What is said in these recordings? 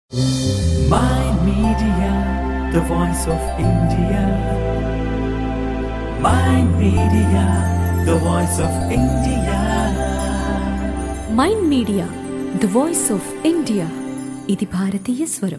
Mind Media, the voice of India. Mind Media, the voice of India. Mind media the voice of India ఇది భారతీయ స్వరం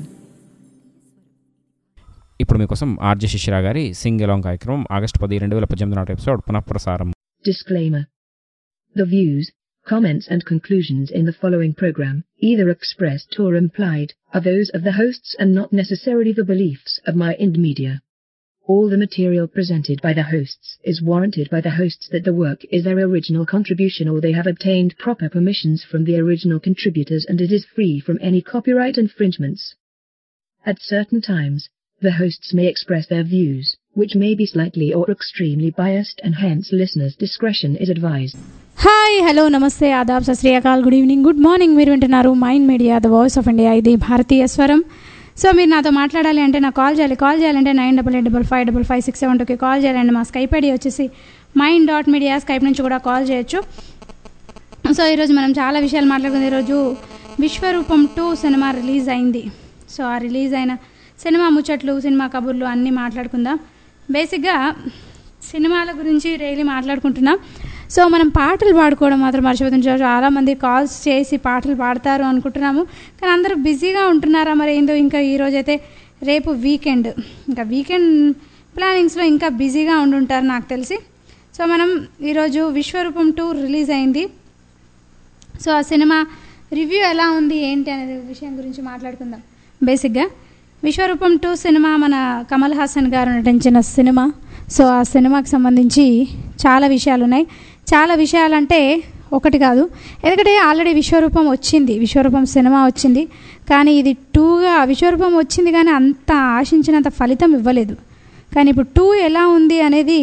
ఇప్పుడు మీకోసం RJ Shishira గారి Singh along కార్యక్రమం ఆగస్టు పది రెండు వేల పద్దెనిమిది నాటి ఎపిసోడ్ పునఃప్రసారం Disclaimer. The views, comments and conclusions in the following program, either expressed or implied, are those of the hosts and not necessarily the beliefs of my Ind Media. All the material presented by the hosts is warranted by the hosts that the work is their original contribution or they have obtained proper permissions from the original contributors and it is free from any copyright infringements. At certain times, the hosts may express their views, which may be slightly or extremely biased and hence listeners' discretion is advised. Hi hello నమస్తే ఆదాబ్ సత్ శ్రీ అకాల్ good evening good morning మీరు వింటున్నారు Mind media the voice of India ఇది భారతీయ స్వరం సో మీరు నాతో మాట్లాడాలి అంటే నాకు కాల్ చేయాలి కాల్ చేయాలంటే nine double eight double five double five six seven టూకి కాల్ చేయాలండి మా స్కైప్ ఐడి వచ్చేసి మైండ్ డాట్ మీడియా స్కైప్ నుంచి కూడా కాల్ చేయొచ్చు సో ఈరోజు మనం చాలా విషయాలు మాట్లాడుకుంది ఈరోజు విశ్వరూపం టూ సినిమా రిలీజ్ అయింది సో ఆ రిలీజ్ అయిన సినిమా ముచ్చట్లు సినిమా కబుర్లు అన్నీ మాట్లాడుకుందాం బేసిక్గా సినిమాల గురించి డైలీ మాట్లాడుకుంటున్నాం సో మనం పాటలు పాడుకోవడం మాత్రం మర్చిపోతుంది చాలామంది కాల్స్ చేసి పాటలు పాడతారు అనుకుంటున్నాము కానీ అందరూ బిజీగా ఉంటున్నారా మరి ఏందో ఇంకా ఈరోజైతే రేపు వీకెండ్ ఇంకా వీకెండ్ ప్లానింగ్స్లో ఇంకా బిజీగా ఉండుంటారు నాకు తెలిసి సో మనం ఈరోజు విశ్వరూపం టూ రిలీజ్ అయింది సో ఆ సినిమా రివ్యూ ఎలా ఉంది ఏంటి అనే విషయం గురించి మాట్లాడుకుందాం బేసిక్గా విశ్వరూపం టూ సినిమా మన కమల్ హాసన్ గారు నటించిన సినిమా సో ఆ సినిమాకి సంబంధించి చాలా విషయాలు ఉన్నాయి చాలా విషయాలంటే ఒకటి కాదు ఎందుకంటే ఆల్రెడీ విశ్వరూపం వచ్చింది విశ్వరూపం సినిమా వచ్చింది కానీ ఇది టూగా విశ్వరూపం వచ్చింది కానీ అంత ఆశించినంత ఫలితం ఇవ్వలేదు కానీ ఇప్పుడు టూ ఎలా ఉంది అనేది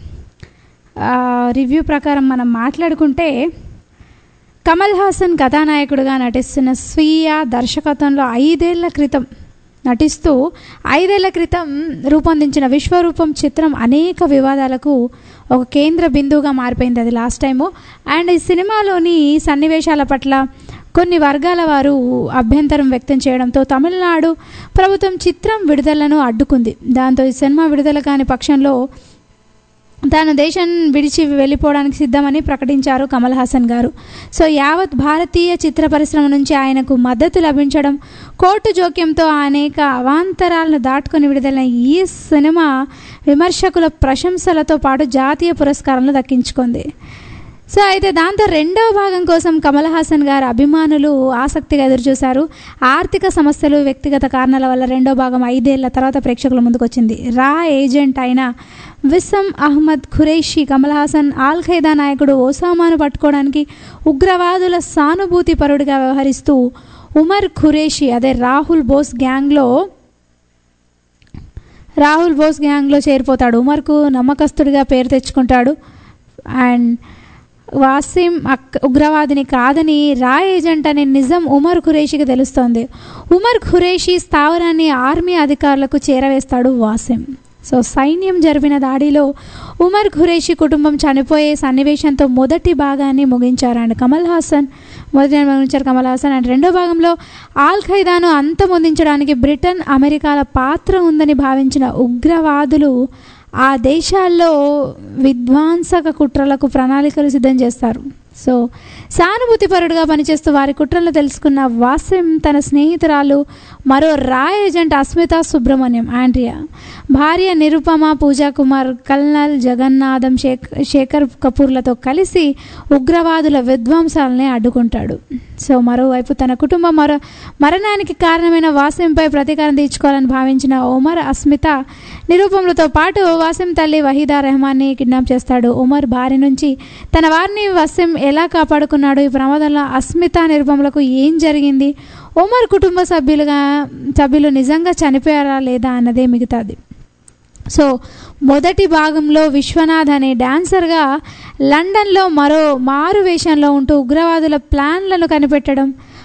రివ్యూ ప్రకారం మనం మాట్లాడుకుంటే కమల్ హాసన్ కథానాయకుడిగా నటిస్తున్న స్వీయ దర్శకత్వంలో ఐదేళ్ల క్రితం నటిస్తూ ఐదేళ్ల క్రితం రూపొందించిన విశ్వరూపం చిత్రం అనేక వివాదాలకు ఒక కేంద్ర బిందువుగా మారిపోయింది అది లాస్ట్ టైము అండ్ ఈ సినిమాలోని సన్నివేశాల పట్ల కొన్ని వర్గాల వారు అభ్యంతరం వ్యక్తం చేయడంతో తమిళనాడు ప్రభుత్వం చిత్రం విడుదలను అడ్డుకుంది దాంతో ఈ సినిమా విడుదల కాని పక్షంలో తాను దేశం విడిచి వెళ్ళిపోవడానికి సిద్ధమని ప్రకటించారు కమల్ హాసన్ గారు సో యావత్ భారతీయ చిత్ర పరిశ్రమ నుంచి ఆయనకు మద్దతు లభించడం కోర్టు జోక్యంతో అనేక అవాంతరాలను దాటుకొని విడుదలైన ఈ సినిమా విమర్శకుల ప్రశంసలతో పాటు జాతీయ పురస్కారాలను దక్కించుకుంది సో అయితే దాంతో రెండవ భాగం కోసం కమల్ హాసన్ గారు అభిమానులు ఆసక్తిగా ఎదురుచూశారు ఆర్థిక సమస్యలు వ్యక్తిగత కారణాల వల్ల రెండో భాగం ఐదేళ్ల తర్వాత ప్రేక్షకుల ముందుకు వచ్చింది రా ఏజెంట్ అయిన విస్సం అహ్మద్ ఖురేషి కమల్ హాసన్ ఆల్ ఖైదా నాయకుడు ఓసామాను పట్టుకోవడానికి ఉగ్రవాదుల సానుభూతి పరుడిగా వ్యవహరిస్తూ ఉమర్ ఖురేషి అదే రాహుల్ బోస్ గ్యాంగ్లో రాహుల్ బోస్ గ్యాంగ్లో చేరిపోతాడు ఉమర్కు నమ్మకస్తుడిగా పేరు తెచ్చుకుంటాడు అండ్ వాసిం అక్ ఉగ్రవాదిని కాదని రా ఏజెంట్ అనే నిజం ఉమర్ ఖురేషికి తెలుస్తోంది ఉమర్ ఖురేషి స్థావరాన్ని ఆర్మీ అధికారులకు చేరవేస్తాడు వాసిం సో సైన్యం జరిపిన దాడిలో ఉమర్ ఖురేషి కుటుంబం చనిపోయే సన్నివేశంతో మొదటి భాగాన్ని ముగించారు అండ్ కమల్ హాసన్ మొదటి ముగించారు కమల్ హాసన్ అండ్ రెండో భాగంలో ఆల్ ఖైదాను అంతమొందించడానికి బ్రిటన్ అమెరికాల పాత్ర ఉందని భావించిన ఉగ్రవాదులు ఆ దేశాల్లో విధ్వంసక కుట్రలకు ప్రణాళికలు సిద్ధం చేస్తారు సో సానుభూతిపరుడుగా పనిచేస్తూ వారి కుట్రలను తెలుసుకున్న వాసిం తన స్నేహితురాలు మరో రా ఏజెంట్ అస్మిత సుబ్రహ్మణ్యం ఆండ్రియా భార్య నిరుపమ పూజా కుమార్ కల్నల్ జగన్నాథం శేఖ్ శేఖర్ కపూర్లతో కలిసి ఉగ్రవాదుల విధ్వంసాలని అడ్డుకుంటాడు సో మరోవైపు తన కుటుంబం మరో మరణానికి కారణమైన వాసింపై ప్రతీకారం తీర్చుకోవాలని భావించిన ఉమర్ అస్మిత నిరూపములతో పాటు వాసిం తల్లి వహీదా రెహమాన్ని కిడ్నాప్ చేస్తాడు ఉమర్ భార్య నుంచి తన వారిని వసిం ఎలా కాపాడుకున్నాడు ఈ ప్రమాదంలో అస్మిత నిరుపములకు ఏం జరిగింది ఉమర్ కుటుంబ సభ్యులుగా సభ్యులు నిజంగా చనిపోయారా లేదా అన్నదే మిగతాది సో మొదటి భాగంలో విశ్వనాథ్ అనే డాన్సర్గా లండన్లో మరో మారు వేషంలో ఉంటూ ఉగ్రవాదుల ప్లాన్లను కనిపెట్టడం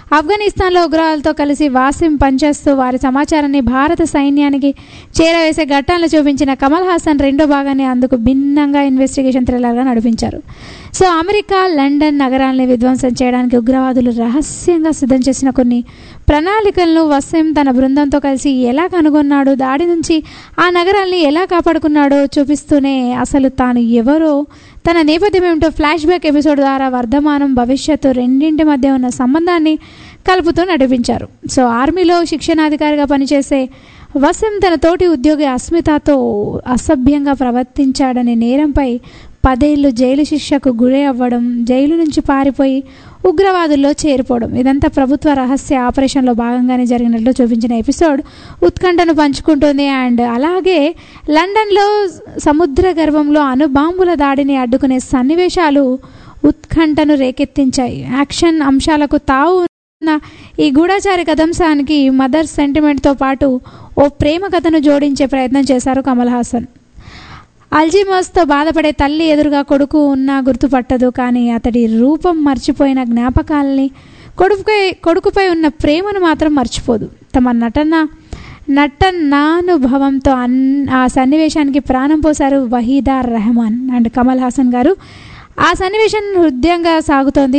ఆఫ్ఘనిస్తాన్లో ఉగ్రవాదులతో కలిసి వాసిం పనిచేస్తూ వారి సమాచారాన్ని భారత సైన్యానికి చేరవేసే ఘట్టాలను చూపించిన కమల్ హాసన్ రెండో భాగాన్ని అందుకు భిన్నంగా ఇన్వెస్టిగేషన్ థ్రిల్లర్గా నడిపించారు సో అమెరికా లండన్ నగరాల్ని విధ్వంసం చేయడానికి ఉగ్రవాదులు రహస్యంగా సిద్ధం చేసిన కొన్ని ప్రణాళికలను వసీం తన బృందంతో కలిసి ఎలా కనుగొన్నాడు దాడి నుంచి ఆ నగరాల్ని ఎలా కాపాడుకున్నాడో చూపిస్తూనే అసలు తాను ఎవరో తన నేపథ్యం ఏమిటో ఫ్లాష్ బ్యాక్ ఎపిసోడ్ ద్వారా వర్ధమానం భవిష్యత్తు రెండింటి మధ్య ఉన్న సంబంధాన్ని కలుపుతూ నడిపించారు సో ఆర్మీలో శిక్షణాధికారిగా పనిచేసే వసీం తన తోటి ఉద్యోగి అస్మితతో అసభ్యంగా ప్రవర్తించాడనే నేరంపై పదేళ్లు జైలు శిక్షకు గురి అవ్వడం జైలు నుంచి పారిపోయి ఉగ్రవాదుల్లో చేరిపోవడం ఇదంతా ప్రభుత్వ రహస్య ఆపరేషన్లో భాగంగానే జరిగినట్లు చూపించిన ఎపిసోడ్ ఉత్కంఠను పంచుకుంటుంది అండ్ అలాగే లండన్లో సముద్ర గర్భంలో అణుబాంబుల దాడిని అడ్డుకునే సన్నివేశాలు ఉత్కంఠను రేకెత్తించాయి యాక్షన్ అంశాలకు తావు ఉన్న ఈ గూఢచారి కథంశానికి మదర్ సెంటిమెంట్తో పాటు ఓ ప్రేమ కథను జోడించే ప్రయత్నం చేశారు కమల్ హాసన్ అల్జీమర్స్తో బాధపడే తల్లి ఎదురుగా కొడుకు ఉన్నా గుర్తుపట్టదు కానీ అతడి రూపం మర్చిపోయిన జ్ఞాపకాలని కొడుకుపై కొడుకుపై ఉన్న ప్రేమను మాత్రం మర్చిపోదు తమ నటన నటనానుభవంతో అన్ ఆ సన్నివేశానికి ప్రాణం పోశారు వహీదా రెహమాన్ అండ్ కమల్ హాసన్ గారు ఆ సన్నివేశం హృదయంగా సాగుతోంది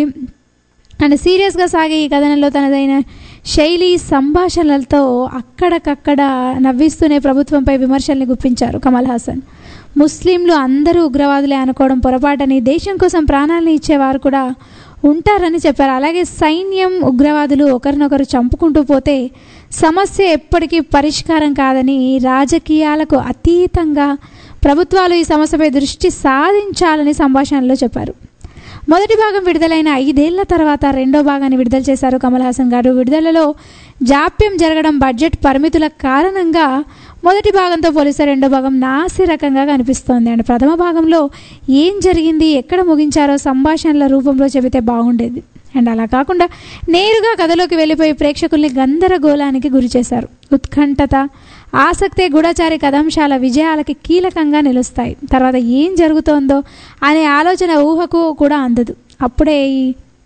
అండ్ సీరియస్గా సాగే ఈ కథనంలో తనదైన శైలి సంభాషణలతో అక్కడకక్కడ నవ్విస్తూనే ప్రభుత్వంపై విమర్శల్ని గుప్పించారు కమల్ హాసన్ ముస్లింలు అందరూ ఉగ్రవాదులే అనుకోవడం పొరపాటని దేశం కోసం ప్రాణాలను ఇచ్చేవారు కూడా ఉంటారని చెప్పారు అలాగే సైన్యం ఉగ్రవాదులు ఒకరినొకరు చంపుకుంటూ పోతే సమస్య ఎప్పటికీ పరిష్కారం కాదని రాజకీయాలకు అతీతంగా ప్రభుత్వాలు ఈ సమస్యపై దృష్టి సాధించాలని సంభాషణలో చెప్పారు మొదటి భాగం విడుదలైన ఐదేళ్ల తర్వాత రెండో భాగాన్ని విడుదల చేశారు కమల్ హాసన్ గారు విడుదలలో జాప్యం జరగడం బడ్జెట్ పరిమితుల కారణంగా మొదటి భాగంతో పోలిస్తే రెండో భాగం నాసి రకంగా కనిపిస్తోంది అండ్ ప్రథమ భాగంలో ఏం జరిగింది ఎక్కడ ముగించారో సంభాషణల రూపంలో చెబితే బాగుండేది అండ్ అలా కాకుండా నేరుగా కథలోకి వెళ్ళిపోయి ప్రేక్షకుల్ని గందరగోళానికి గురి చేశారు ఉత్కంఠత ఆసక్తే గూఢచారి కథాంశాల విజయాలకి కీలకంగా నిలుస్తాయి తర్వాత ఏం జరుగుతోందో అనే ఆలోచన ఊహకు కూడా అందదు అప్పుడే ఈ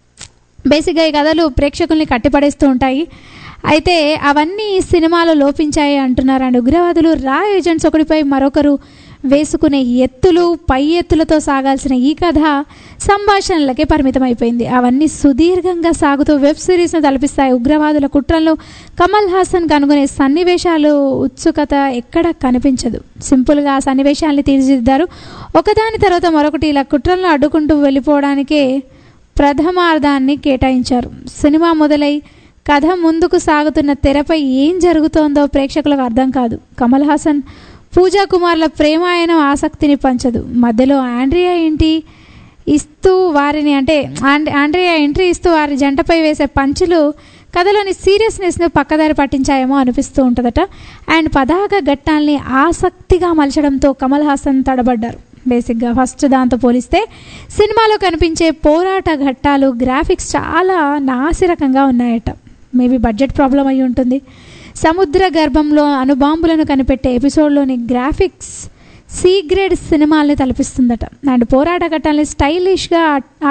బేసిక్గా ఈ కథలు ప్రేక్షకుల్ని కట్టిపడేస్తూ ఉంటాయి అయితే అవన్నీ ఈ సినిమాలో లోపించాయి అంటున్నారు అండ్ ఉగ్రవాదులు రా ఏజెంట్స్ ఒకటిపై మరొకరు వేసుకునే ఎత్తులు పై ఎత్తులతో సాగాల్సిన ఈ కథ సంభాషణలకే పరిమితం అయిపోయింది అవన్నీ సుదీర్ఘంగా సాగుతూ వెబ్ సిరీస్ను తలపిస్తాయి ఉగ్రవాదుల కుట్రలను కమల్ హాసన్ కనుగొనే సన్నివేశాలు ఉత్సుకత ఎక్కడ కనిపించదు సింపుల్గా ఆ సన్నివేశాల్ని తీర్చిదిద్దారు ఒకదాని తర్వాత మరొకటి ఇలా కుట్రలను అడ్డుకుంటూ వెళ్ళిపోవడానికే ప్రథమార్థాన్ని కేటాయించారు సినిమా మొదలై కథ ముందుకు సాగుతున్న తెరపై ఏం జరుగుతోందో ప్రేక్షకులకు అర్థం కాదు కమల్ హాసన్ పూజా కుమార్ల ప్రేమాయణం ఆసక్తిని పంచదు మధ్యలో ఆండ్రియా ఏంటి ఇస్తూ వారిని అంటే ఆండ్- ఆండ్రియా ఎంట్రీ ఇస్తూ వారి జంటపై వేసే పంచులు కథలోని సీరియస్నెస్ను పక్కదారి పట్టించాయేమో అనిపిస్తూ ఉంటుందట అండ్ పదాక ఘట్టాల్ని ఆసక్తిగా మలచడంతో కమల్ హాసన్ తడబడ్డారు బేసిక్గా ఫస్ట్ దాంతో పోలిస్తే సినిమాలో కనిపించే పోరాట ఘట్టాలు గ్రాఫిక్స్ చాలా నాసిరకంగా ఉన్నాయట మేబీ బడ్జెట్ ప్రాబ్లం అయి ఉంటుంది సముద్ర గర్భంలో అణుబాంబులను కనిపెట్టే ఎపిసోడ్లోని గ్రాఫిక్స్ సి గ్రేడ్ సినిమాల్ని తలపిస్తుందట అండ్ పోరాట ఘట్టాల్ని స్టైలిష్గా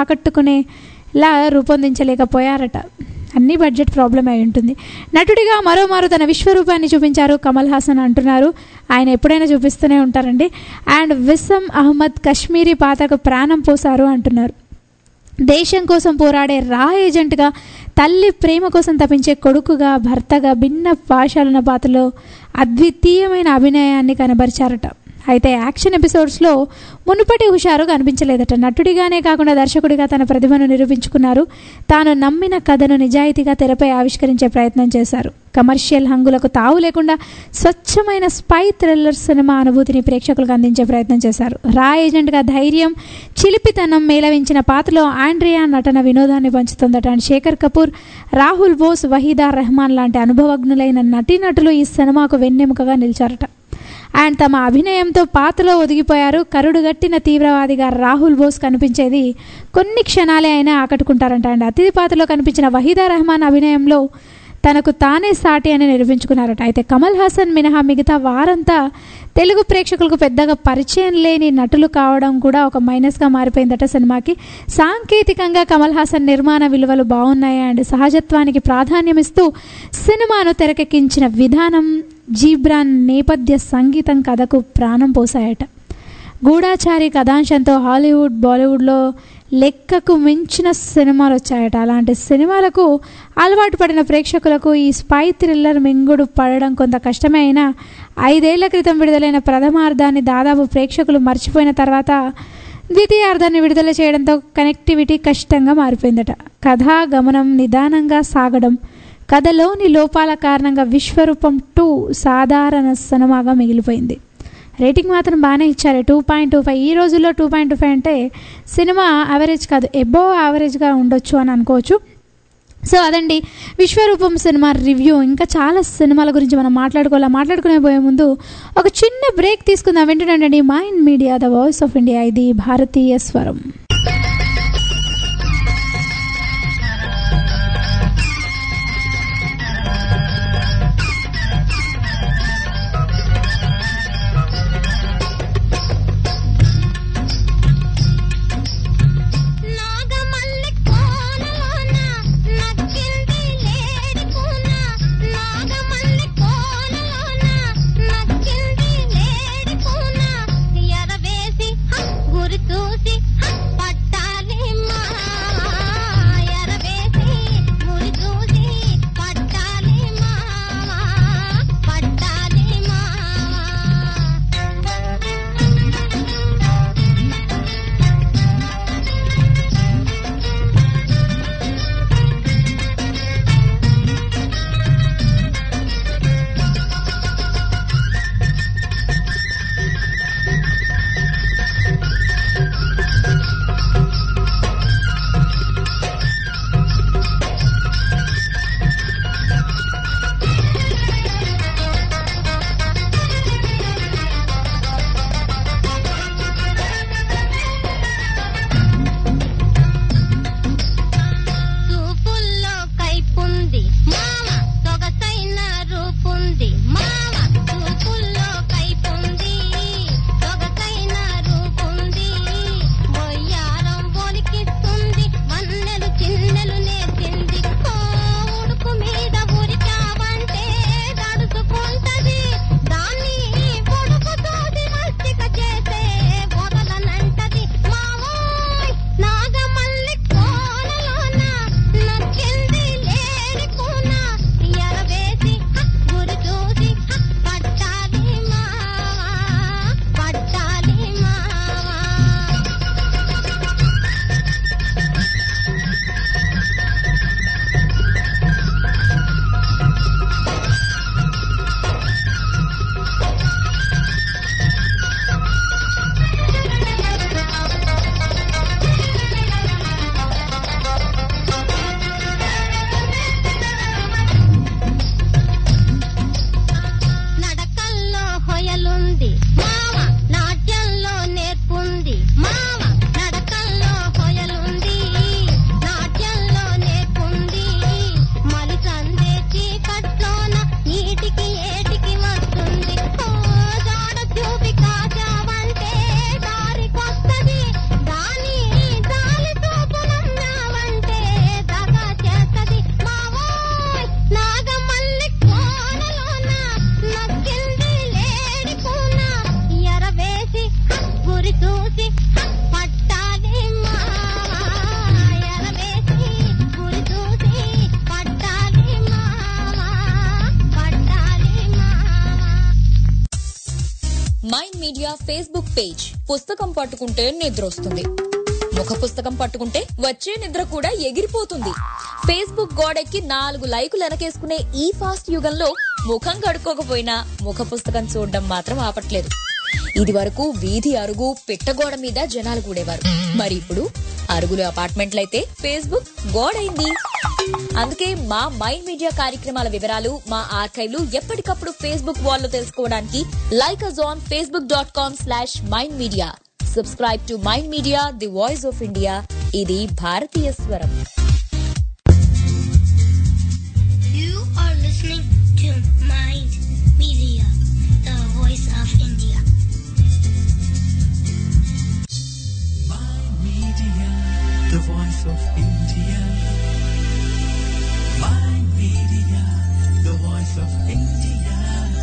ఆకట్టుకునేలా రూపొందించలేకపోయారట అన్ని బడ్జెట్ ప్రాబ్లం అయి ఉంటుంది నటుడిగా మరోమారు తన విశ్వరూపాన్ని చూపించారు కమల్ హాసన్ అంటున్నారు ఆయన ఎప్పుడైనా చూపిస్తూనే ఉంటారండి అండ్ విసం అహ్మద్ కశ్మీరీ పాత్రకు ప్రాణం పోసారు అంటున్నారు దేశం కోసం పోరాడే రా ఏజెంట్గా తల్లి ప్రేమ కోసం తప్పించే కొడుకుగా భర్తగా భిన్న భాషలున్న పాత్రలో అద్వితీయమైన అభినయాన్ని కనబరిచారట అయితే యాక్షన్ ఎపిసోడ్స్లో మునుపటి హుషారు కనిపించలేదట నటుడిగానే కాకుండా దర్శకుడిగా తన ప్రతిభను నిరూపించుకున్నారు తాను నమ్మిన కథను నిజాయితీగా తెరపై ఆవిష్కరించే ప్రయత్నం చేశారు కమర్షియల్ హంగులకు తావు లేకుండా స్వచ్ఛమైన స్పై థ్రిల్లర్ సినిమా అనుభూతిని ప్రేక్షకులకు అందించే ప్రయత్నం చేశారు రా ఏజెంట్గా ధైర్యం చిలిపితనం మేళవించిన పాత్రలో ఆండ్రియా నటన వినోదాన్ని పంచుతుందట అండ్ శేఖర్ కపూర్ రాహుల్ బోస్ వహీదా రెహమాన్ లాంటి అనుభవజ్ఞులైన నటీనటులు ఈ సినిమాకు వెన్నెముకగా నిలిచారట అండ్ తమ అభినయంతో పాత్రలో ఒదిగిపోయారు కరుడుగట్టిన తీవ్రవాదిగా రాహుల్ బోస్ కనిపించేది కొన్ని క్షణాలే అయినా ఆకట్టుకుంటారంట అండ్ అతిథి పాత్రలో కనిపించిన వహీదా రెహమాన్ అభినయంలో తనకు తానే సాటి అని నిరూపించుకున్నారట అయితే కమల్ హాసన్ మినహా మిగతా వారంతా తెలుగు ప్రేక్షకులకు పెద్దగా పరిచయం లేని నటులు కావడం కూడా ఒక మైనస్గా మారిపోయిందట సినిమాకి సాంకేతికంగా కమల్ హాసన్ నిర్మాణ విలువలు బాగున్నాయి అండ్ సహజత్వానికి ప్రాధాన్యం ఇస్తూ సినిమాను తెరకెక్కించిన విధానం జీబ్రాన్ నేపథ్య సంగీతం కథకు ప్రాణం పోసాయట గూఢాచారి కథాంశంతో హాలీవుడ్ బాలీవుడ్లో లెక్కకు మించిన సినిమాలు వచ్చాయట అలాంటి సినిమాలకు అలవాటు పడిన ప్రేక్షకులకు ఈ స్పై థ్రిల్లర్ మింగుడు పడడం కొంత కష్టమే అయినా ఐదేళ్ల క్రితం విడుదలైన ప్రథమార్థాన్ని దాదాపు ప్రేక్షకులు మర్చిపోయిన తర్వాత ద్వితీయార్థాన్ని విడుదల చేయడంతో కనెక్టివిటీ కష్టంగా మారిపోయిందట కథా గమనం నిదానంగా సాగడం కథలోని లోపాల కారణంగా విశ్వరూపం టూ సాధారణ సినిమాగా మిగిలిపోయింది రేటింగ్ మాత్రం బాగానే ఇచ్చారు టూ పాయింట్ టూ ఫైవ్ ఈ రోజుల్లో టూ పాయింట్ టూ ఫైవ్ అంటే సినిమా యావరేజ్ కాదు ఎబో యావరేజ్గా ఉండొచ్చు అని అనుకోవచ్చు సో అదండి విశ్వరూపం సినిమా రివ్యూ ఇంకా చాలా సినిమాల గురించి మనం మాట్లాడుకోవాలి మాట్లాడుకునే పోయే ముందు ఒక చిన్న బ్రేక్ తీసుకుందాం వింటున్నాండి mind media the voice of India ఇది భారతీయ స్వరం నాగమల్లె కోనలోన నచ్చింది లేడి కూన నాగమల్లె కోనలోన నచ్చింది లేడి కూన ఎరవేసి గురి చూసి పట్టాలి మా ఎరవేసి గురి చూసి పట్టాలి మా పట్టాలి మా చూపుల్లో కైపుంది మామ సొగసైన రూపుంది మామ చూపుల్లో కైపుంది సొగసైన రూపుంది బొయ్యారం బొలికిస్తుంది వన్నెలు చిన్నెలు నేర్చింది ఓ ఉడుకు మీద ఉరికావంటే దడుచుకుంటది దాన్ని పొడుపు తోటి మస్తిక చేసే వదలనంటది మావోయ్ నాగమల్లి కోనలోన నచ్చింది లేడి కూన ఎరవేసి గురి చూసి పట్టాలి మావా పట్టాలి మావా నడకల్లో హొయలుంది మావ నాట్యంలో నేర్పుంది మావ నడకల్లో హొయలుంది నాట్యంలో నేర్పుంది మలి సందేశి కట్లోన నీటికి ఏటికి వస్తుంది ఓ జాడ చూపి కాచావంటే దారికొస్తది దాని దాలి చూపు నమ్మావంటే దగా చేస్తది మావోయ్ నాగమల్లి కోనలోన నచ్చింది లేడి కూన ఎరవేసి గురి చూసి పట్టాలి మావా ఎరవేసి గురి చూసి పట్టాలి మావా పట్టాలి మావా మైండ్ మీడియా ఫేస్బుక్ పేజ్ పుస్తకం పట్టుకుంటే నిద్ర వస్తుంది ముఖ పుస్తకం పట్టుకుంటే వచ్చే నిద్ర కూడా ఎగిరిపోతుంది ఫేస్బుక్ గోడెక్కి నాలుగు లైకులు వెనకేసుకునే ఈ ఫాస్ట్ యుగంలో ముఖం కడుక్కోకపోయినా ముఖ పుస్తకం చూడడం మాత్రం ఆపట్లేదు ఇది వరకు వీధి అరుగు పిట్టగోడ మీద జనాలు కూడేవారు మరి ఇప్పుడు అరుగులు అపార్ట్మెంట్లయితే ఫేస్బుక్ గోడైంది అందుకే మా మైండ్ మీడియా కార్యక్రమాల వివరాలు మా ఆర్కైవ్లు ఎప్పటికప్పుడు ఫేస్బుక్ వాల్లో తెలుసుకోవడానికి like us on Facebook dot com slash Mind Media subscribe to mind media the voice of India ఇది భారతీయ స్వరం You are listening to Mind Media, the voice of India. voice of India.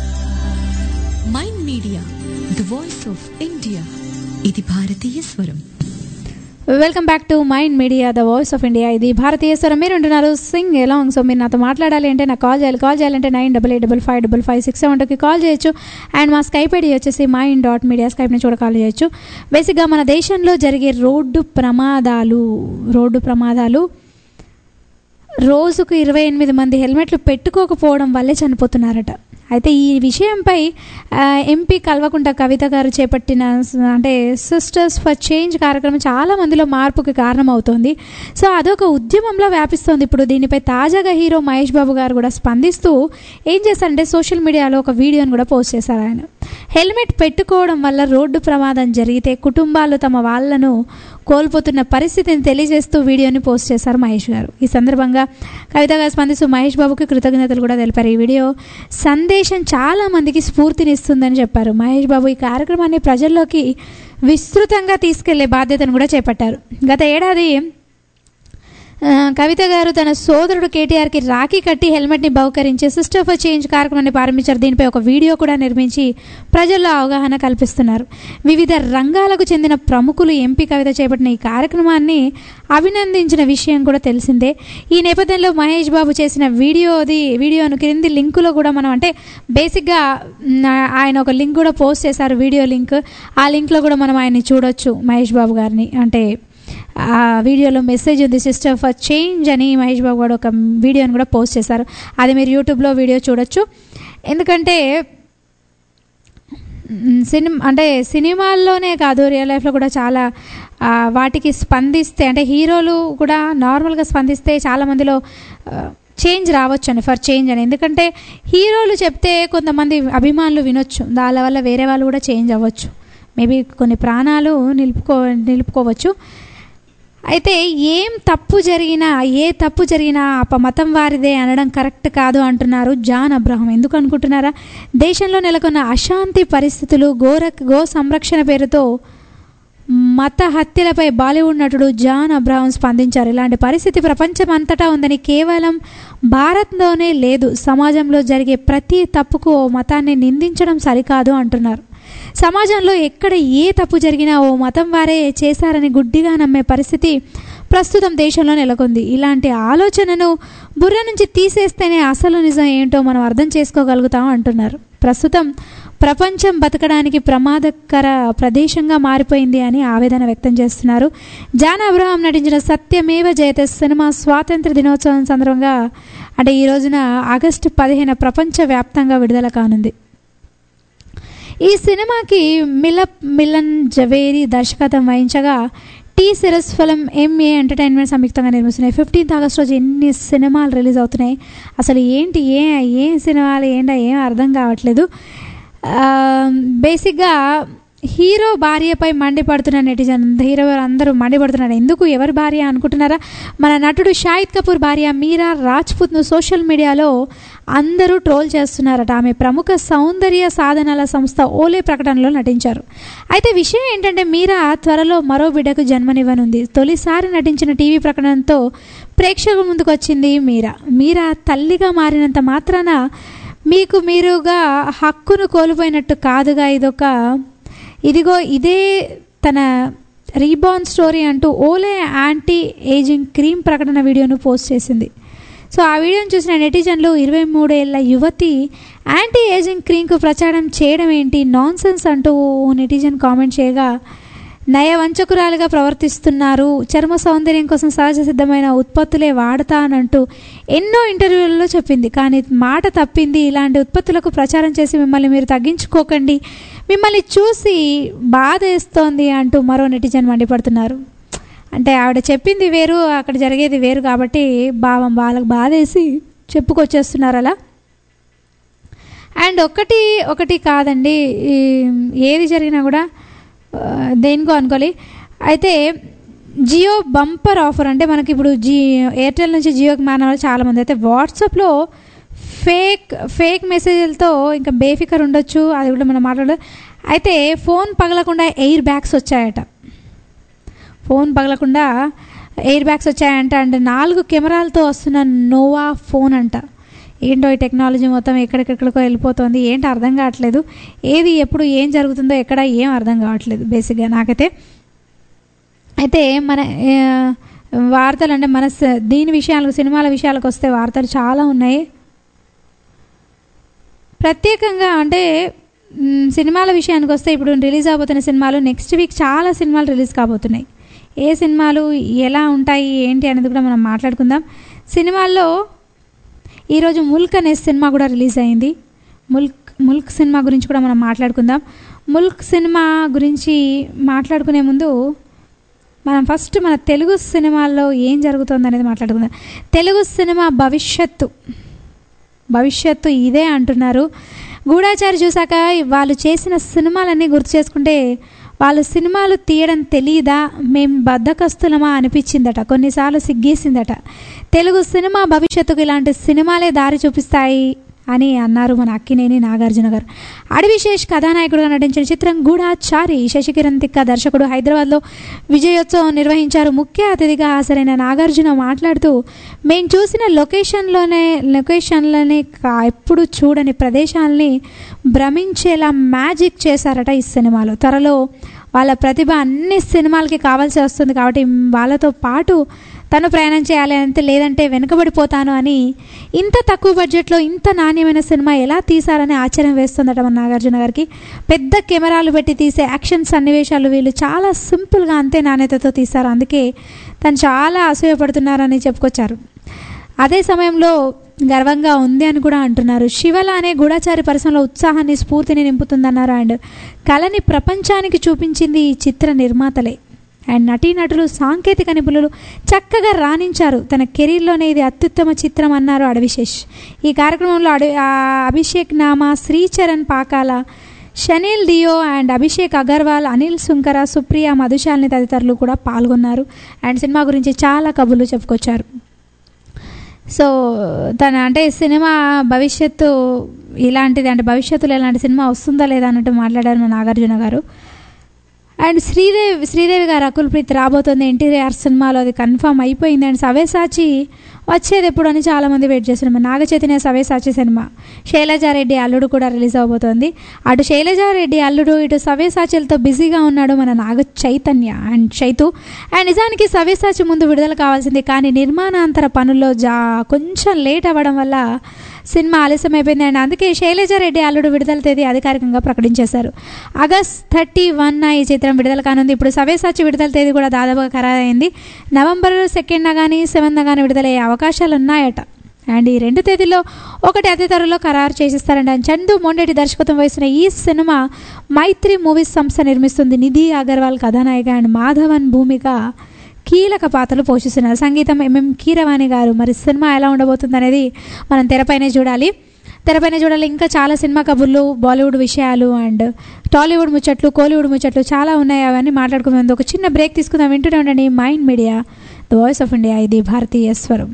Mind media the voice of India ఇది భారతీయ స్వరం welcome back to mind media the voice of India ఇది భారతీయ స్వరం మీరు ఉంటున్నారు సింగ్ ఎలాంగ్ సో మీరు నాతో మాట్లాడాలి అంటే నాకు కాల్ చేయాలి కాల్ చేయాలంటే nine double eight double five double five six seven టూకి కాల్ చేయొచ్చు అండ్ మా స్కైప్ ఐడి వచ్చేసి మైండ్ డాట్ మీడియా స్కైప్ నుంచి కూడా కాల్ చేయొచ్చు బేసిక్గా మన దేశంలో జరిగే రోడ్డు ప్రమాదాలు రోడ్డు ప్రమాదాలు రోజుకు ఇరవై ఎనిమిది మంది హెల్మెట్లు పెట్టుకోకపోవడం వల్లే చనిపోతున్నారట అయితే ఈ విషయంపై ఆ, ఎంపీ కల్వకుంట కవిత గారు చేపట్టిన స- అంటే సిస్టర్స్ ఫర్ చేంజ్ కార్యక్రమం చాలా మందిలో మార్పుకి కారణమవుతోంది సో అదొక ఉద్యమంలో వ్యాపిస్తోంది ఇప్పుడు దీనిపై తాజాగా హీరో మహేష్ బాబు గారు కూడా స్పందిస్తూ ఏం చేశారంటే సోషల్ మీడియాలో ఒక వీడియోని కూడా పోస్ట్ చేశారు ఆయన హెల్మెట్ పెట్టుకోవడం వల్ల రోడ్డు ప్రమాదం జరిగితే కుటుంబాలు తమ వాళ్ళను కోల్పోతున్న పరిస్థితిని తెలియజేస్తూ వీడియోని పోస్ట్ చేశారు మహేష్ గారు ఈ సందర్భంగా కవిత గారు స్పందిస్తూ మహేష్ బాబుకి కృతజ్ఞతలు కూడా తెలిపారు ఈ వీడియో సందేశం చాలా మందికి స్ఫూర్తినిస్తుందని చెప్పారు మహేష్ బాబు ఈ కార్యక్రమాన్ని ప్రజల్లోకి విస్తృతంగా తీసుకెళ్లే బాధ్యతను కూడా చేపట్టారు గత ఏడాది ఆ, కవిత గారు తన సోదరుడు కేటీఆర్కి రాఖీ కట్టి హెల్మెట్ని బహుకరించి సిస్టర్ ఫర్ చేంజ్ కార్యక్రమాన్ని ప్రారంభించారు దీనిపై ఒక వీడియో కూడా నిర్మించి ప్రజల్లో అవగాహన కల్పిస్తున్నారు వివిధ రంగాలకు చెందిన ప్రముఖులు ఎంపీ కవిత చేపట్టిన ఈ కార్యక్రమాన్ని అభినందించిన విషయం కూడా తెలిసిందే ఈ నేపథ్యంలో మహేష్ బాబు చేసిన వీడియోది వీడియోను క్రింది లింకులో కూడా మనం అంటే బేసిక్గా మ్, ఆయన ఒక లింక్ కూడా పోస్ట్ చేశారు వీడియో లింక్ ఆ లింక్లో కూడా మనం ఆయన్ని చూడొచ్చు మహేష్ బాబు గారిని అంటే ఆ వీడియోలో మెసేజ్ ఉంది సిస్టర్ ఫర్ చేంజ్ అని మహేష్ బాబు గారు ఒక వీడియోని కూడా పోస్ట్ చేశారు అది మీరు యూట్యూబ్లో వీడియో చూడొచ్చు ఎందుకంటే సినిమా అంటే సినిమాల్లోనే కాదు రియల్ లైఫ్లో కూడా చాలా ఆ, వాటికి స్పందిస్తే అంటే హీరోలు కూడా నార్మల్గా స్పందిస్తే చాలా మందిలో చేంజ్ రావచ్చు అని ఫర్ చేంజ్ అని ఎందుకంటే హీరోలు చెప్తే కొంతమంది అభిమానులు వినొచ్చు దాని వల్ల వేరే వాళ్ళు కూడా చేంజ్ అవ్వచ్చు మేబీ కొన్ని ప్రాణాలు నిలుపుకో నిలుపుకోవచ్చు అయితే ఏం తప్పు జరిగినా ఏ తప్పు జరిగినా ఆ మతం వారిదే అనడం కరెక్ట్ కాదు అంటున్నారు జాన్ అబ్రహం ఎందుకు అనుకుంటున్నారా దేశంలో నెలకొన్న అశాంతి పరిస్థితులు గోర గో సంరక్షణ పేరుతో మత హత్యలపై బాలీవుడ్ నటుడు జాన్ అబ్రహం స్పందించారు ఇలాంటి పరిస్థితి ప్రపంచం అంతటా ఉందని కేవలం భారత్లోనే లేదు సమాజంలో జరిగే ప్రతి తప్పుకు ఓ మతాన్ని నిందించడం సరికాదు అంటున్నారు సమాజంలో ఎక్కడ ఏ తప్పు జరిగినా ఓ మతం వారే చేశారని గుడ్డిగా నమ్మే పరిస్థితి ప్రస్తుతం దేశంలో నెలకొంది ఇలాంటి ఆలోచనను బుర్ర నుంచి తీసేస్తేనే అసలు నిజం ఏంటో మనం అర్థం చేసుకోగలుగుతాం అంటున్నారు ప్రస్తుతం ప్రపంచం బతకడానికి ప్రమాదకర ప్రదేశంగా మారిపోయింది అని ఆవేదన వ్యక్తం చేస్తున్నారు జాన్ అబ్రహాం నటించిన సత్యమేవ జయతే సినిమా స్వాతంత్ర దినోత్సవం సందర్భంగా అంటే ఈ రోజున ఆగస్టు పదిహేన ప్రపంచవ్యాప్తంగా విడుదల కానుంది ఈ సినిమాకి మిలప్ మిలన్ జవేరి దర్శకత్వం వహించగా T Series film Emmay entertainment సంయుక్తంగా నిర్మిస్తున్నాయి ఫిఫ్టీన్త్ ఆగస్ట్ రోజు ఎన్ని సినిమాలు రిలీజ్ అవుతున్నాయి అసలు ఏంటి ఏ ఏం సినిమాలు ఏంటో ఏం అర్థం కావట్లేదు ఆ, బేసిక్గా హీరో భార్యపై మండిపడుతున్న నెటిజన్ హీరో అందరూ మండిపడుతున్నారు ఎందుకు ఎవరి భార్య అనుకుంటున్నారా మన నటుడు షాహిద్ కపూర్ భార్య మీరా రాజ్పుత్ను సోషల్ మీడియాలో అందరూ ట్రోల్ చేస్తున్నారట ఆమె ప్రముఖ సౌందర్య సాధనాల సంస్థ ఓలే ప్రకటనలో నటించారు అయితే విషయం ఏంటంటే మీరా త్వరలో మరో బిడ్డకు జన్మనివ్వనుంది తొలిసారి నటించిన టీవీ ప్రకటనతో ప్రేక్షకుల ముందుకు వచ్చింది మీరా మీరా తల్లిగా మారినంత మాత్రాన మీకు మీరుగా హక్కును కోల్పోయినట్టు కాదుగా ఇదొక ఇదిగో ఇదే తన రీబార్న్ స్టోరీ అంటూ ఓలే యాంటీ ఏజింగ్ క్రీమ్ ప్రకటన వీడియోను పోస్ట్ చేసింది సో ఆ వీడియోని చూసిన నెటిజన్లు ఇరవై మూడేళ్ల యువతి యాంటీ ఏజింగ్ క్రీమ్కు ప్రచారం చేయడం ఏంటి నాన్ సెన్స్ అంటూ నెటిజన్ కామెంట్ చేయగా నయవంచకురాలుగా ప్రవర్తిస్తున్నారు చర్మ సౌందర్యం కోసం సహజ సిద్ధమైన ఉత్పత్తులే వాడతానంటూ ఎన్నో ఇంటర్వ్యూలలో చెప్పింది కానీ మాట తప్పింది ఇలాంటి ఉత్పత్తులకు ప్రచారం చేసి మిమ్మల్ని మీరు తగ్గించుకోకండి మిమ్మల్ని చూసి బాధ వేస్తోంది అంటూ మరో నెటిజన్ మండిపడుతున్నారు అంటే ఆవిడ చెప్పింది వేరు అక్కడ జరిగేది వేరు కాబట్టి భావం వాళ్ళకి బాధ వేసి చెప్పుకొచ్చేస్తున్నారు అలా అండ్ ఒకటి ఒకటి కాదండి ఈ- ఏది జరిగినా కూడా ఆ, దేనికో అనుకోవాలి అయితే జియో బంపర్ ఆఫర్ అంటే మనకి ఇప్పుడు జీ ఎయిర్టెల్ నుంచి జియోకి మారిన వాళ్ళు చాలామంది అయితే వాట్సాప్లో ఫేక్ ఫేక్ మెసేజ్లతో ఇంకా బేఫికర్ ఉండొచ్చు అది కూడా మనం మాట్లాడ అయితే ఫోన్ పగలకుండా ఎయిర్ బ్యాగ్స్ వచ్చాయట ఫోన్ పగలకుండా ఎయిర్ బ్యాగ్స్ వచ్చాయంట అంటే నాలుగు కెమెరాలతో వస్తున్న నోవా ఫోన్ అంట ఏంటో ఈ టెక్నాలజీ మొత్తం ఎక్కడికెక్కడికో వెళ్ళిపోతుంది ఏంటి అర్థం కావట్లేదు ఏది ఎప్పుడు ఏం జరుగుతుందో ఎక్కడ ఏం అర్థం కావట్లేదు బేసిక్గా నాకైతే అయితే మన ఆ, వార్తలు అంటే మన స- దీని విషయాలకు సినిమాల విషయాలకు వస్తే వార్తలు చాలా ఉన్నాయి ప్రత్యేకంగా అంటే మ్, సినిమాల విషయానికి వస్తే ఇప్పుడు రిలీజ్ అవబోతున్న సినిమాలు నెక్స్ట్ వీక్ చాలా సినిమాలు రిలీజ్ కాబోతున్నాయి ఏ సినిమాలు ఎలా ఉంటాయి ఏంటి అనేది కూడా మనం మాట్లాడుకుందాం సినిమాల్లో ఈరోజు ముల్క్ అనే సినిమా కూడా రిలీజ్ అయింది ముల్క్ ముల్క్ సినిమా గురించి కూడా మనం మాట్లాడుకుందాం ముల్క్ సినిమా గురించి మాట్లాడుకునే ముందు మనం ఫస్ట్ మన తెలుగు సినిమాల్లో ఏం జరుగుతుంది అనేది మాట్లాడుకుందాం తెలుగు సినిమా భవిష్యత్తు భవిష్యత్తు ఇదే అంటున్నారు గూఢాచారి చూసాక వాళ్ళు చేసిన సినిమాలన్నీ గుర్తు చేసుకుంటే వాళ్ళు సినిమాలు తీయడం తెలియదా మేం బద్దకస్తులమా అనిపించిందట కొన్నిసార్లు సిగ్గేసిందట తెలుగు సినిమా భవిష్యత్తుకు ఇలాంటి సినిమాలే దారి చూపిస్తాయి అని అన్నారు మన అక్కినేని నాగార్జున గారు అడవిశేష్ కథానాయకుడుగా నటించిన చిత్రం గూఢాచారి శశికిరణ్ తిక్క దర్శకుడు హైదరాబాద్లో విజయోత్సవం నిర్వహించారు ముఖ్య అతిథిగా హాజరైన నాగార్జున మాట్లాడుతూ మేము చూసిన లొకేషన్లోనే లొకేషన్లోనే కా- ఎప్పుడు చూడని ప్రదేశాలని భ్రమించేలా మ్యాజిక్ చేశారట ఈ సినిమాలో త్వరలో వాళ్ళ ప్రతిభ అన్ని సినిమాలకి కావాల్సి వస్తుంది కాబట్టి వాళ్ళతో పాటు తను ప్రయాణం చేయాలి అంటే లేదంటే వెనుకబడిపోతాను అని ఇంత తక్కువ బడ్జెట్లో ఇంత నాణ్యమైన సినిమా ఎలా తీశారని ఆశ్చర్యం వేస్తుందట మన నాగార్జున గారికి పెద్ద కెమెరాలు పెట్టి తీసే యాక్షన్ సన్నివేశాలు వీళ్ళు చాలా సింపుల్గా అంతే నాణ్యతతో తీశారు అందుకే తను చాలా అసూయపడుతున్నారని చెప్పుకొచ్చారు అదే సమయంలో గర్వంగా ఉంది అని కూడా అంటున్నారు శివల అనే గూఢాచారి పరిశ్రమలో ఉత్సాహాన్ని స్ఫూర్తిని నింపుతుందన్నారు అండ్ కళని ప్రపంచానికి చూపించింది ఈ చిత్ర నిర్మాతలే అండ్ నటీనటులు సాంకేతిక నిపుణులు చక్కగా రాణించారు తన కెరీర్లోనే ఇది అత్యుత్తమ చిత్రం అన్నారు అడవిశేష్ ఈ కార్యక్రమంలో అడవి ఆ అభిషేక్ నామా శ్రీచరణ్ పాకాల షనీల్ డియో అండ్ అభిషేక్ అగర్వాల్ అనిల్ సుంకర సుప్రియ మధుశాలిని తదితరులు కూడా పాల్గొన్నారు అండ్ సినిమా గురించి చాలా కబుర్లు చెప్పుకొచ్చారు సో తన అంటే సినిమా భవిష్యత్తు ఇలాంటిది అంటే భవిష్యత్తులో ఇలాంటి సినిమా వస్తుందా లేదా అన్నట్టు మాట్లాడారు మన నాగార్జున గారు అండ్ శ్రీదేవి శ్రీదేవి గారు అకుల్ ప్రీత్ రాబోతుంది ఎన్టీఆర్ సినిమాలో అది కన్ఫర్మ్ అయిపోయింది అండ్ సవేసాచి వచ్చేది ఎప్పుడు అని చాలామంది వెయిట్ చేస్తున్నారు మన నాగ చైతన్య సవేసాచి సినిమా శైలజారెడ్డి అల్లుడు కూడా రిలీజ్ అవబోతోంది అటు శైలజారెడ్డి అల్లుడు ఇటు సవేసాచిలతో బిజీగా ఉన్నాడు మన నాగ చైతన్య అండ్ చైతు అండ్ నిజానికి సవేసాచి ముందు విడుదల కావాల్సింది కానీ నిర్మాణాంతర పనుల్లో జా కొంచెం లేట్ అవ్వడం వల్ల సినిమా ఆలస్యం అయిపోయింది అండ్ అందుకే శైలజారెడ్డి అల్లుడు విడుదల తేదీ అధికారికంగా ప్రకటించేశారు ఆగస్ట్ థర్టీ వన్ ఈ చిత్రం విడుదల కానుంది ఇప్పుడు సవేసాచి విడుదల తేదీ కూడా దాదాపుగా ఖరారైంది నవంబర్ సెకండ్ కానీ సెవెంత్ కానీ విడుదలయ్యే అవకాశాలు ఉన్నాయట అండ్ ఈ రెండు తేదీల్లో ఒకటి అతి త్వరలో ఖరారు చేసిస్తారంట అండ్ చందు మొండెటి దర్శకత్వం వహిస్తున్న ఈ సినిమా మైత్రి మూవీస్ సంస్థ నిర్మిస్తుంది నిధి అగర్వాల్ కథానాయిక అండ్ మాధవన్ భూమిక కీలక పాత్రలు పోషిస్తున్నారు సంగీతం ఎంఎం కీరవాణి గారు మరి సినిమా ఎలా ఉండబోతుంది అనేది మనం తెరపైనే చూడాలి తెరపైన చూడాలి ఇంకా చాలా సినిమా కబుర్లు బాలీవుడ్ విషయాలు అండ్ టాలీవుడ్ ముచ్చట్లు కోలీవుడ్ ముచ్చట్లు చాలా ఉన్నాయి అవన్నీ మాట్లాడుకునే ముందు ఒక చిన్న బ్రేక్ తీసుకుందాం వింటూనే ఉండండి mind media the voice of India ఇది భారతీయ స్వరం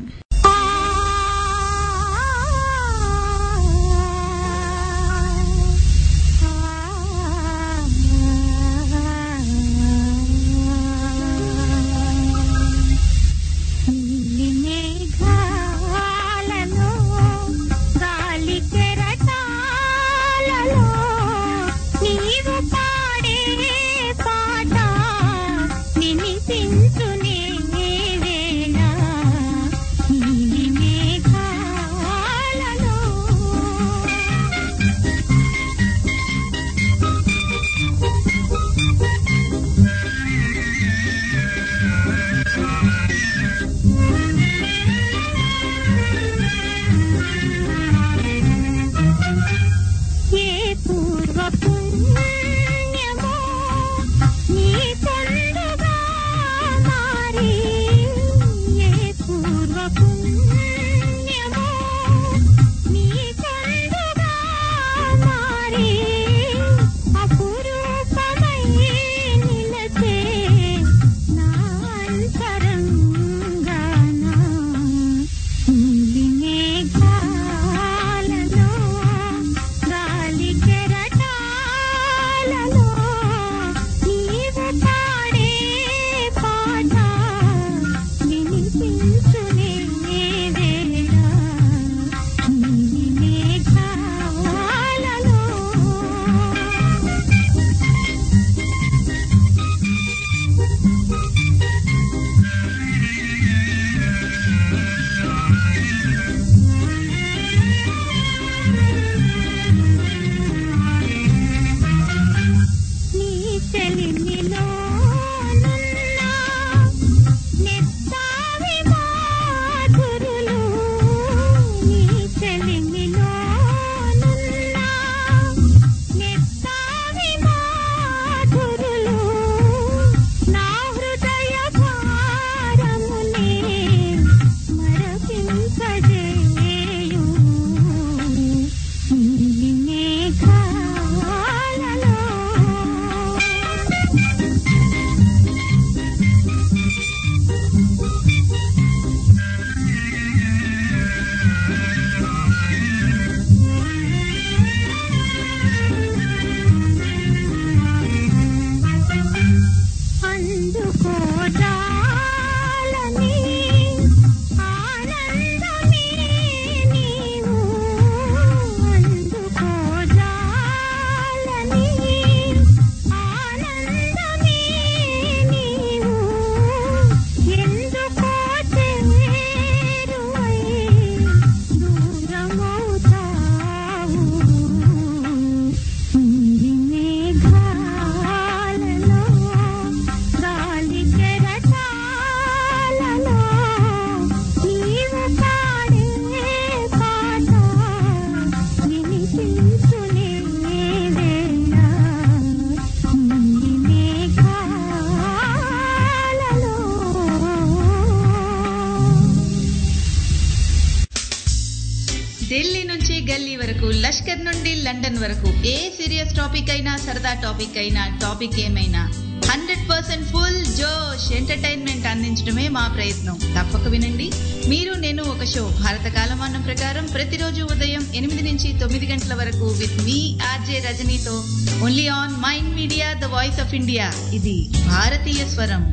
మేఘాలను గాలి కెరటాలలో నీవు పాడే పాట వినిపించునే వేళ నీలి మేఘాలలో ఏ పూర్వ పుణ్యమో నీ పండుగా మారి ఏ పూర్వ పుణ్యమో నీ పండుగా మారి అపురూపమై నిలచే నా అంతరంగాన నీలి మేఘాలలో గాలి కెరటాలలో లష్కర్ నుండి లండన్ వరకు ఏ సీరియస్ టాపిక్ అయినా సరదా టాపిక్ అయినా టాపిక్ ఏమైనా హండ్రెడ్ పర్సెంట్ ఫుల్ జోష్ ఎంటర్టైన్మెంట్ అందించడమే మా ప్రయత్నం తప్పక వినండి మీరు నేను ఒక షో భారత కాలమానం ప్రకారం ప్రతిరోజు ఉదయం ఎనిమిది నుంచి తొమ్మిది గంటల వరకు విత్ మీ ఆర్జే రజనీతో only on mind media the voice of India ఇది భారతీయ స్వరం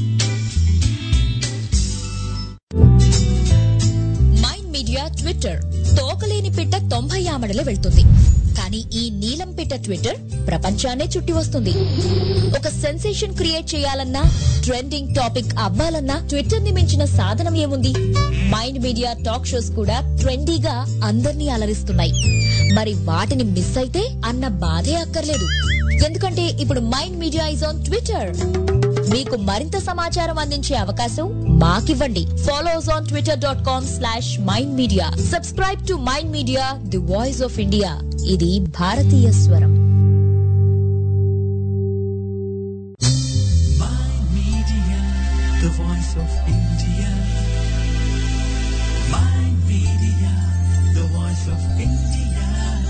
మైండ్ మీడియా ట్విట్టర్ తోకలేని పిట్ట తొంభై ఆమడలే వెళ్తుంది కానీ ఈ నీలం పిట్ట ట్విట్టర్ ప్రపంచాన్నే చుట్టి వస్తుంది ఒక సెన్సేషన్ క్రియేట్ చేయాలన్నా ట్రెండింగ్ టాపిక్ అవ్వాలన్నా ట్విట్టర్ ని మించిన సాధనం ఏముంది మైండ్ మీడియా టాక్ షోస్ కూడా ట్రెండీగా అందర్నీ అలరిస్తున్నాయి మరి వాటిని మిస్ అయితే అన్న బాధే అక్కర్లేదు ఎందుకంటే ఇప్పుడు Mind Media is on Twitter మీకు మరింత సమాచారం అందించే అవకాశం మాకివ్వండి follows on Twitter dot com slash Mind Media subscribe to mind media the voice of India ఇది భారతీయ స్వరం Mind Media, the voice of India. Mind Media, the voice of India.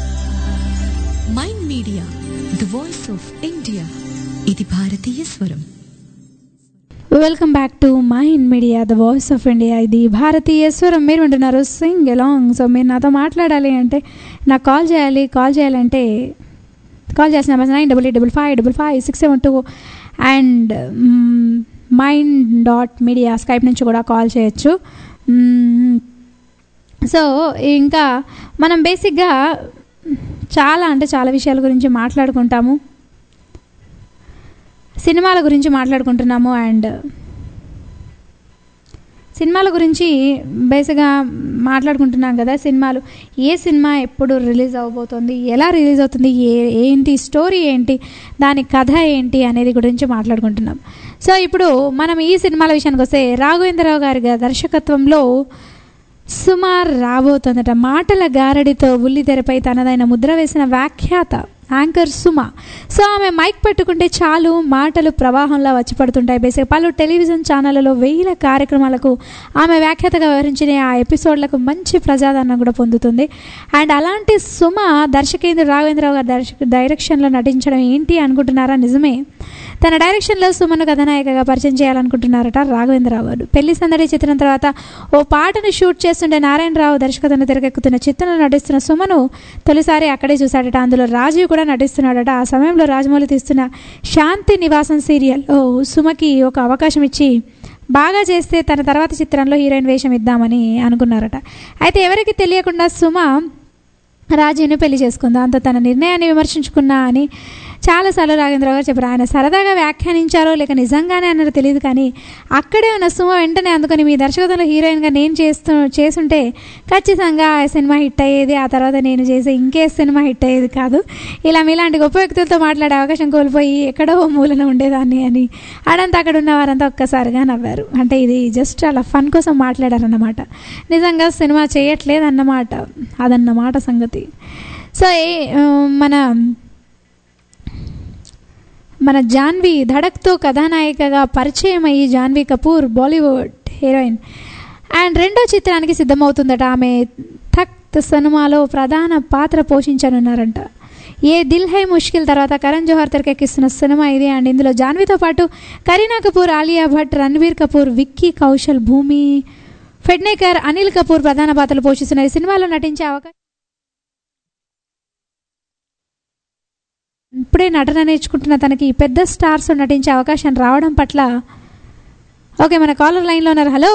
Mind media the voice of India ఇది భారతీయ స్వరం welcome back to mind media the voice of India ఇది భారతీయ స్వరం మీరు వింటున్నారు సింగ్ ఎలాంగ్ సో మీరు నాతో మాట్లాడాలి అంటే నాకు కాల్ చేయాలి కాల్ చేయాలంటే కాల్ చేసిన number nine double eight double five double five six seven two and mind dot media Skype నుంచి కూడా కాల్ చేయొచ్చు మ్మ్. సో ఇంకా మనం బేసిక్గా చాలా అంటే చాలా విషయాల గురించి మాట్లాడుకుంటాము సినిమాల గురించి మాట్లాడుకుంటున్నాము అండ్ సినిమాల గురించి బేసిక్గా మాట్లాడుకుంటున్నాం కదా సినిమాలు ఏ సినిమా ఎప్పుడు రిలీజ్ అవబోతుంది ఎలా రిలీజ్ అవుతుంది ఏ ఏంటి స్టోరీ ఏంటి దాని కథ ఏంటి అనేది గురించి మాట్లాడుకుంటున్నాం సో ఇప్పుడు మనం ఈ సినిమాల విషయానికి వస్తే రాఘవేంద్రరావు గారి గా- దర్శకత్వంలో సుమార్ రాబోతుందట మాటల గారడితో బుల్లితెరపై తనదైన ముద్ర వేసిన వ్యాఖ్యాత యాంకర్ సుమ సో ఆమె మైక్ పట్టుకుంటే చాలు మాటలు ప్రవాహంలా వచ్చి పడుతుంటాయి బేసిక్ పలు టెలివిజన్ ఛానళ్లలో వేల కార్యక్రమాలకు ఆమె వ్యాఖ్యాతగా వ్యవహరించిన ఆ ఎపిసోడ్లకు మంచి ప్రజాదరణ కూడా పొందుతుంది అండ్ అలాంటి సుమ దర్శకేంద్ర రాఘవేంద్రరావు గారి దర్శక డైరెక్షన్లో నటించడం ఏంటి అనుకుంటున్నారా నిజమే తన డైరెక్షన్లో సుమను కథానాయికగా పరిచయం చేయాలనుకుంటున్నారట రాఘవేంద్రరావు గారు పెళ్లి సందడి చిత్రం తర్వాత ఓ పాటను షూట్ చేస్తుంటే నారాయణరావు దర్శకతను తెరకెక్కుతున్న చిత్రంలో నటిస్తున్న సుమను తొలిసారి అక్కడే చూశాడట అందులో రాజీవ్ కూడా నటిస్తున్నాడట ఆ సమయంలో రాజమౌళి తీస్తున్న శాంతి నివాసం సీరియల్ ఓ సుమకి ఒక అవకాశం ఇచ్చి బాగా చేస్తే తన తర్వాత చిత్రంలో హీరోయిన్ వేషం ఇద్దామని అనుకున్నారట అయితే ఎవరికి తెలియకుండా సుమ రాజీని పెళ్లి చేసుకుంది దాంతో తన నిర్ణయాన్ని విమర్శించుకున్నా అని చాలాసార్లు రాఘేంద్ర గారు చెప్పారు ఆయన సరదాగా వ్యాఖ్యానించారో లేక నిజంగానే అన్నారో తెలియదు కానీ అక్కడే ఉన్న సుమ వెంటనే అందుకని మీ దర్శకత్వంలో హీరోయిన్గా నేను చేస్తూ చేసుంటే ఖచ్చితంగా ఆ సినిమా హిట్ అయ్యేది ఆ తర్వాత నేను చేసే ఇంకే సినిమా హిట్ అయ్యేది కాదు ఇలా మీలాంటి గొప్ప వ్యక్తులతో మాట్లాడే అవకాశం కోల్పోయి ఎక్కడో ఓ మూలన ఉండేదాన్ని అని అడంతా అక్కడ ఉన్న వారంతా ఒక్కసారిగా నవ్వారు అంటే ఇది జస్ట్ అలా ఫన్ కోసం మాట్లాడారన్నమాట నిజంగా సినిమా చేయట్లేదు అన్నమాట అదన్నమాట సంగతి సో ఏ ఆ, మన మన జాన్వి ధడక్తో కథానాయికగా పరిచయం అయ్యి జాన్వీ కపూర్ బాలీవుడ్ హీరోయిన్ అండ్ రెండో చిత్రానికి సిద్ధమవుతుందట ఆమె తఖ్త్ సినిమాలో ప్రధాన పాత్ర పోషించనున్నారంట ఏ దిల్ హై ముష్కిల్ తర్వాత కరణ్ జోహర్ తెరకెక్కిస్తున్న సినిమా ఇది అండ్ ఇందులో జాన్వీతో పాటు కరీనా కపూర్ ఆలియా భట్ రణ్వీర్ కపూర్ విక్కీ కౌశల్ భూమి ఫెడ్నేకర్ అనిల్ కపూర్ ప్రధాన పాత్రలు పోషిస్తున్న ఈ సినిమాలో నటించే అవకాశం ఇప్పుడే నటన నేర్చుకుంటున్న తనకి పెద్ద స్టార్స్ నటించే అవకాశం రావడం పట్ల ఓకే మన కాలర్ లైన్లో ఉన్నారు హలో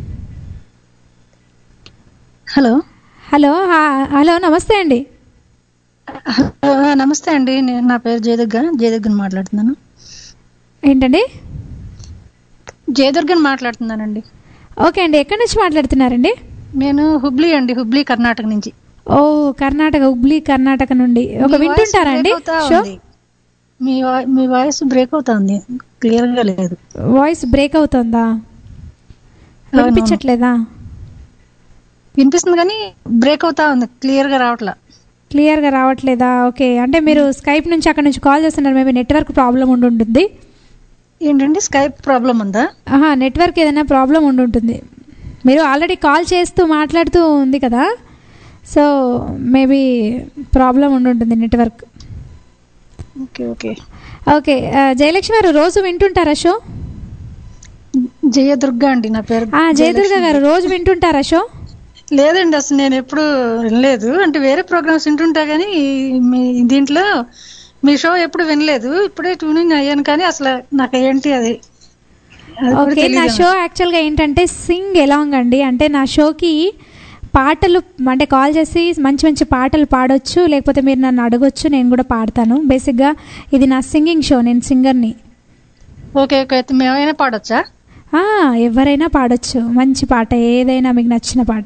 హలో హలో హా- హలో నమస్తే అండి ఆ, నమస్తే అండి నేను నా పేరు జయదుర్గ జయదుర్గని మాట్లాడుతున్నాను ఏంటండి జయదుర్గని మాట్లాడుతున్నానండి ఓకే అండి ఎక్కడి నుంచి మాట్లాడుతున్నారండి నేను హుబ్లీ అండి హుబ్లీ కర్ణాటక నుంచి ఓ కర్ణాటక హుబ్లీ కర్ణాటక నుండి ఒక మీ వాయిస్ వింటుంటారా అండి బ్రేక్ అవుతా షో ఉంది. మీ వా- మీ వాయిస్ బ్రేక్ అవుతుంది క్లియర్ గా లేదు వాయిస్ బ్రేక్ అవుతుందా వినిపించట్లేదా వినిపిస్తుంది కానీ బ్రేక్ అవుతా ఉంది క్లియర్ గా రావట్లా క్లియర్గా రావట్లేదా ఓకే అంటే మీరు స్కైప్ నుంచి అక్కడ నుంచి కాల్ చేస్తున్నారు మేబీ నెట్వర్క్ ప్రాబ్లం ఉండి ఉంటుంది ఏంటండి స్కైప్ ప్రాబ్లం ఉందా ఆహా నెట్వర్క్ ఏదైనా ప్రాబ్లం ఉండి ఉంటుంది మీరు ఆల్రెడీ కాల్ చేస్తూ మాట్లాడుతూ ఉంది కదా సో మేబీ ప్రాబ్లం ఉండుంటుంది నెట్వర్క్ ఓకే ఓకే ఓకే ఆ, జయలక్ష్మి గారు రోజు వింటుంటారా షో జయదుర్గ అండి నా పేరు ఆ, జయదుర్గ గారు రోజు వింటుంటారా షో లేదండి అసలు నేను ఎప్పుడు వినలేదు అంటే వేరే ప్రోగ్రామ్స్ వింటుంటా కానీ మీ దీంట్లో మీ షో ఎప్పుడు వినలేదు ఇప్పుడే ట్యూనింగ్ అయ్యాను కానీ అసలు నాకు ఏంటి అది అది కూడా ఓకే నా తెలీదు షో యాక్చువల్గా ఏంటంటే సింగ్ ఎలాంగ్ అండి అంటే నా షోకి పాటలు అంటే కాల్ చేసి మంచి మంచి పాటలు పాడొచ్చు లేకపోతే మీరు నన్ను అడగొచ్చు నేను కూడా పాడతాను బేసిక్గా ఇది నా సింగింగ్ షో నేను సింగర్ని ఓకే ఓకే అయితే మేమైనా పాడొచ్చా ఆ, ఎవరైనా పాడొచ్చు మంచి పాట ఏదైనా మీకు నచ్చిన పాట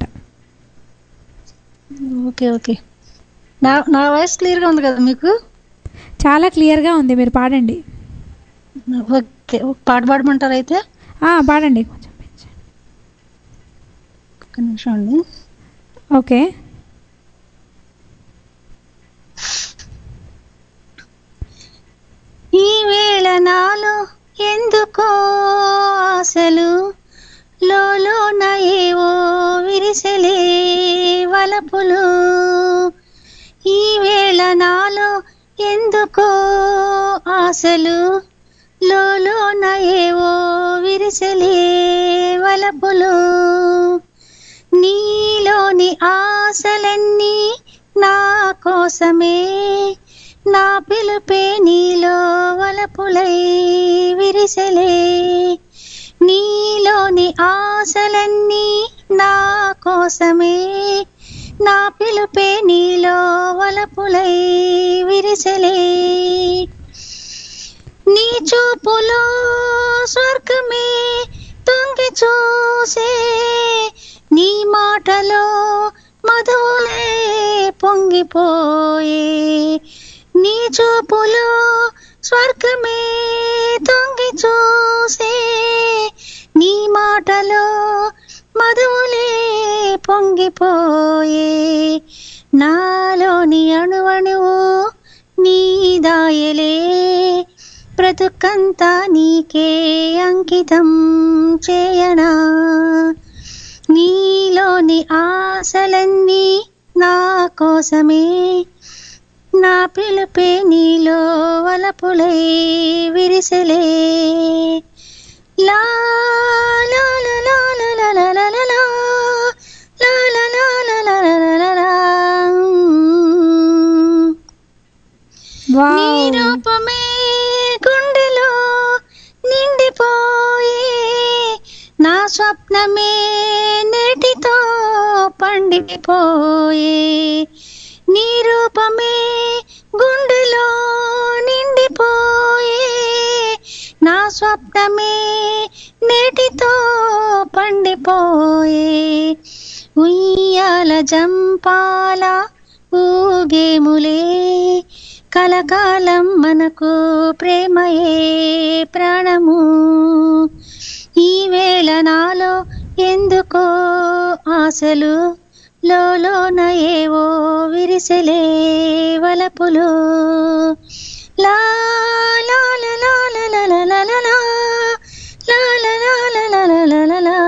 ఓకే ఓకే నా నా వాయిస్ క్లియర్ గా ఉంది కదా మీకు చాలా క్లియర్గా ఉంది మీరు పాడండి ఓకే ఒక పాట పాడమంటారా అయితే ఆ, పాడండి కొంచెం ఒక్క నిమిషం అండి ఓకే ఈ వేళ నాలో ఎందుకో ఆశలు లోలోన ఏవో విరిసెలే వలపులు ఈ వేళ నాలో ఎందుకో ఆశలు లోలోన ఏవో విరిసెలే వలపులు నీలోని ఆశలన్నీ నా కోసమే నా పిలుపే నీలో వలపులై విరిసెలే నీలోని ఆశలన్నీ నా కోసమే నా పిలుపే నీలో వలపులై విరిసెలే నీ చూపులో స్వర్గమే తొంగి చూసే నీ మాటలో మధులే పొంగిపోయే నీ చూపులో స్వర్గమే తొంగి చూసే నీ మాటలో మధువులే పొంగిపోయే నాలోని అణువణువు నీ దాయలే బ్రతుకంతా నీకే అంకితం చేయనా నీలోని ఆశలన్నీ నా కోసమే నా పిలుపే నీలో వలపులై విరిసెలే లా లా లా లా లా లా లా లా లా లా లా లా లా లా లా లా లా లా. నీ వావ్ రూపమే గుండెలో నిండిపోయే నా స్వప్నమే నేటితో పండిపోయే నీ రూపమే గుండెలో నిండిపోయే నా స్వప్నమే నేటితో పండిపోయే ఉయ్యాల జంపాల ఊగేములే కలకాలం మనకు ప్రేమయే ప్రాణము ఈ వేళ నాలో ఎందుకో ఆశలు లోలోన ఏవో విరిసెలే వలపులు లా లా లా లా లా లా లా లా లా లా. లా లా లా లా లా లా లా లా లా.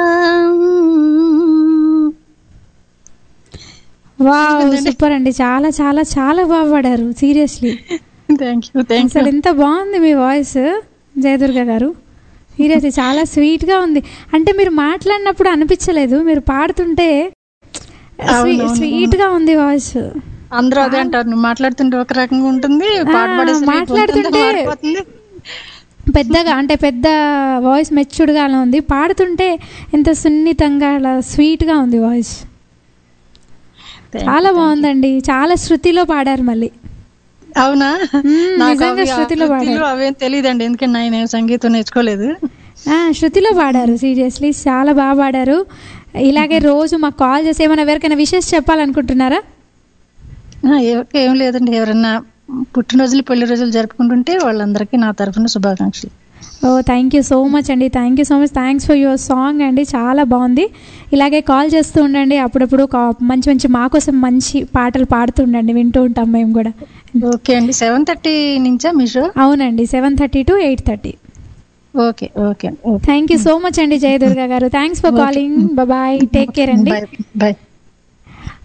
వావ్ సూపర్ అండి చాలా చాలా చాలా బాగా పాడారు సీరియస్లీ థ్యాంక్ యూ థ్యాంక్ అసలు ఎంత బాగుంది మీ వాయిస్ జయదుర్గ గారు సీరియస్లీ చాలా స్వీట్గా ఉంది అంటే మీరు మాట్లాడినప్పుడు అనిపించలేదు మీరు పాడుతుంటే అవునవును. స్వీట్గా ఉంది వాయిస్ అందరూ అదే అంటారు నువ్వు మాట్లాడుతుంటే ఒక రకంగా ఉంటుంది పాట ఆ, పాడేసరికి మాట్లాడుతుంటే- గొంతంతా మారిపోతుంది. పెద్దగా అంటే పెద్ద వాయిస్ మెచ్యూర్డ్గా అలా ఉంది పాడుతుంటే ఎంత సున్నితంగా అలా స్వీట్గా ఉంది వాయిస్ Thank చాలా you, thank బాగుందండి చాలా శృతిలో పాడారు మళ్ళీ you. అవునా మ్మ్, నాకు నిజంగా అవి ఆ శృతిలో వృత్తిలో పాడారు అవేం తెలియదండి ఎందుకంటే నేను సంగీతం నేర్చుకోలేదు ఆ, శృతిలో పాడారు సీరియస్లీ చాలా బాగా పాడారు ఇలాగే రోజు మాకు కాల్ చేసి ఏమైనా ఎవరికైనా విషెస్ చెప్పాలనుకుంటున్నారా ఆ, ఏ- ఏం లేదండి ఎవరన్నా పుట్టినరోజులు పెళ్లి రోజులు జరుపుకుంటుంటే వాళ్ళందరికీ నా తరఫున శుభాకాంక్షలు ఓ థ్యాంక్ యూ సో మచ్ అండి thank you so much thanks for your song అండి చాలా బాగుంది ఇలాగే కాల్ చేస్తూ ఉండండి అప్పుడప్పుడు కా- మంచి మంచి మా కోసం మంచి పాటలు పాడుతూ ఉండండి వింటూ ఉంటాం మేము కూడా ఓకే అండి సెవెన్ థర్టీ నుంచా మీ షో అవునండి seven thirty to eight thirty okay okay okay thank you so much అండి జయదుర్గ గారు thanks for calling bye take care అండి బాయ్ బాయ్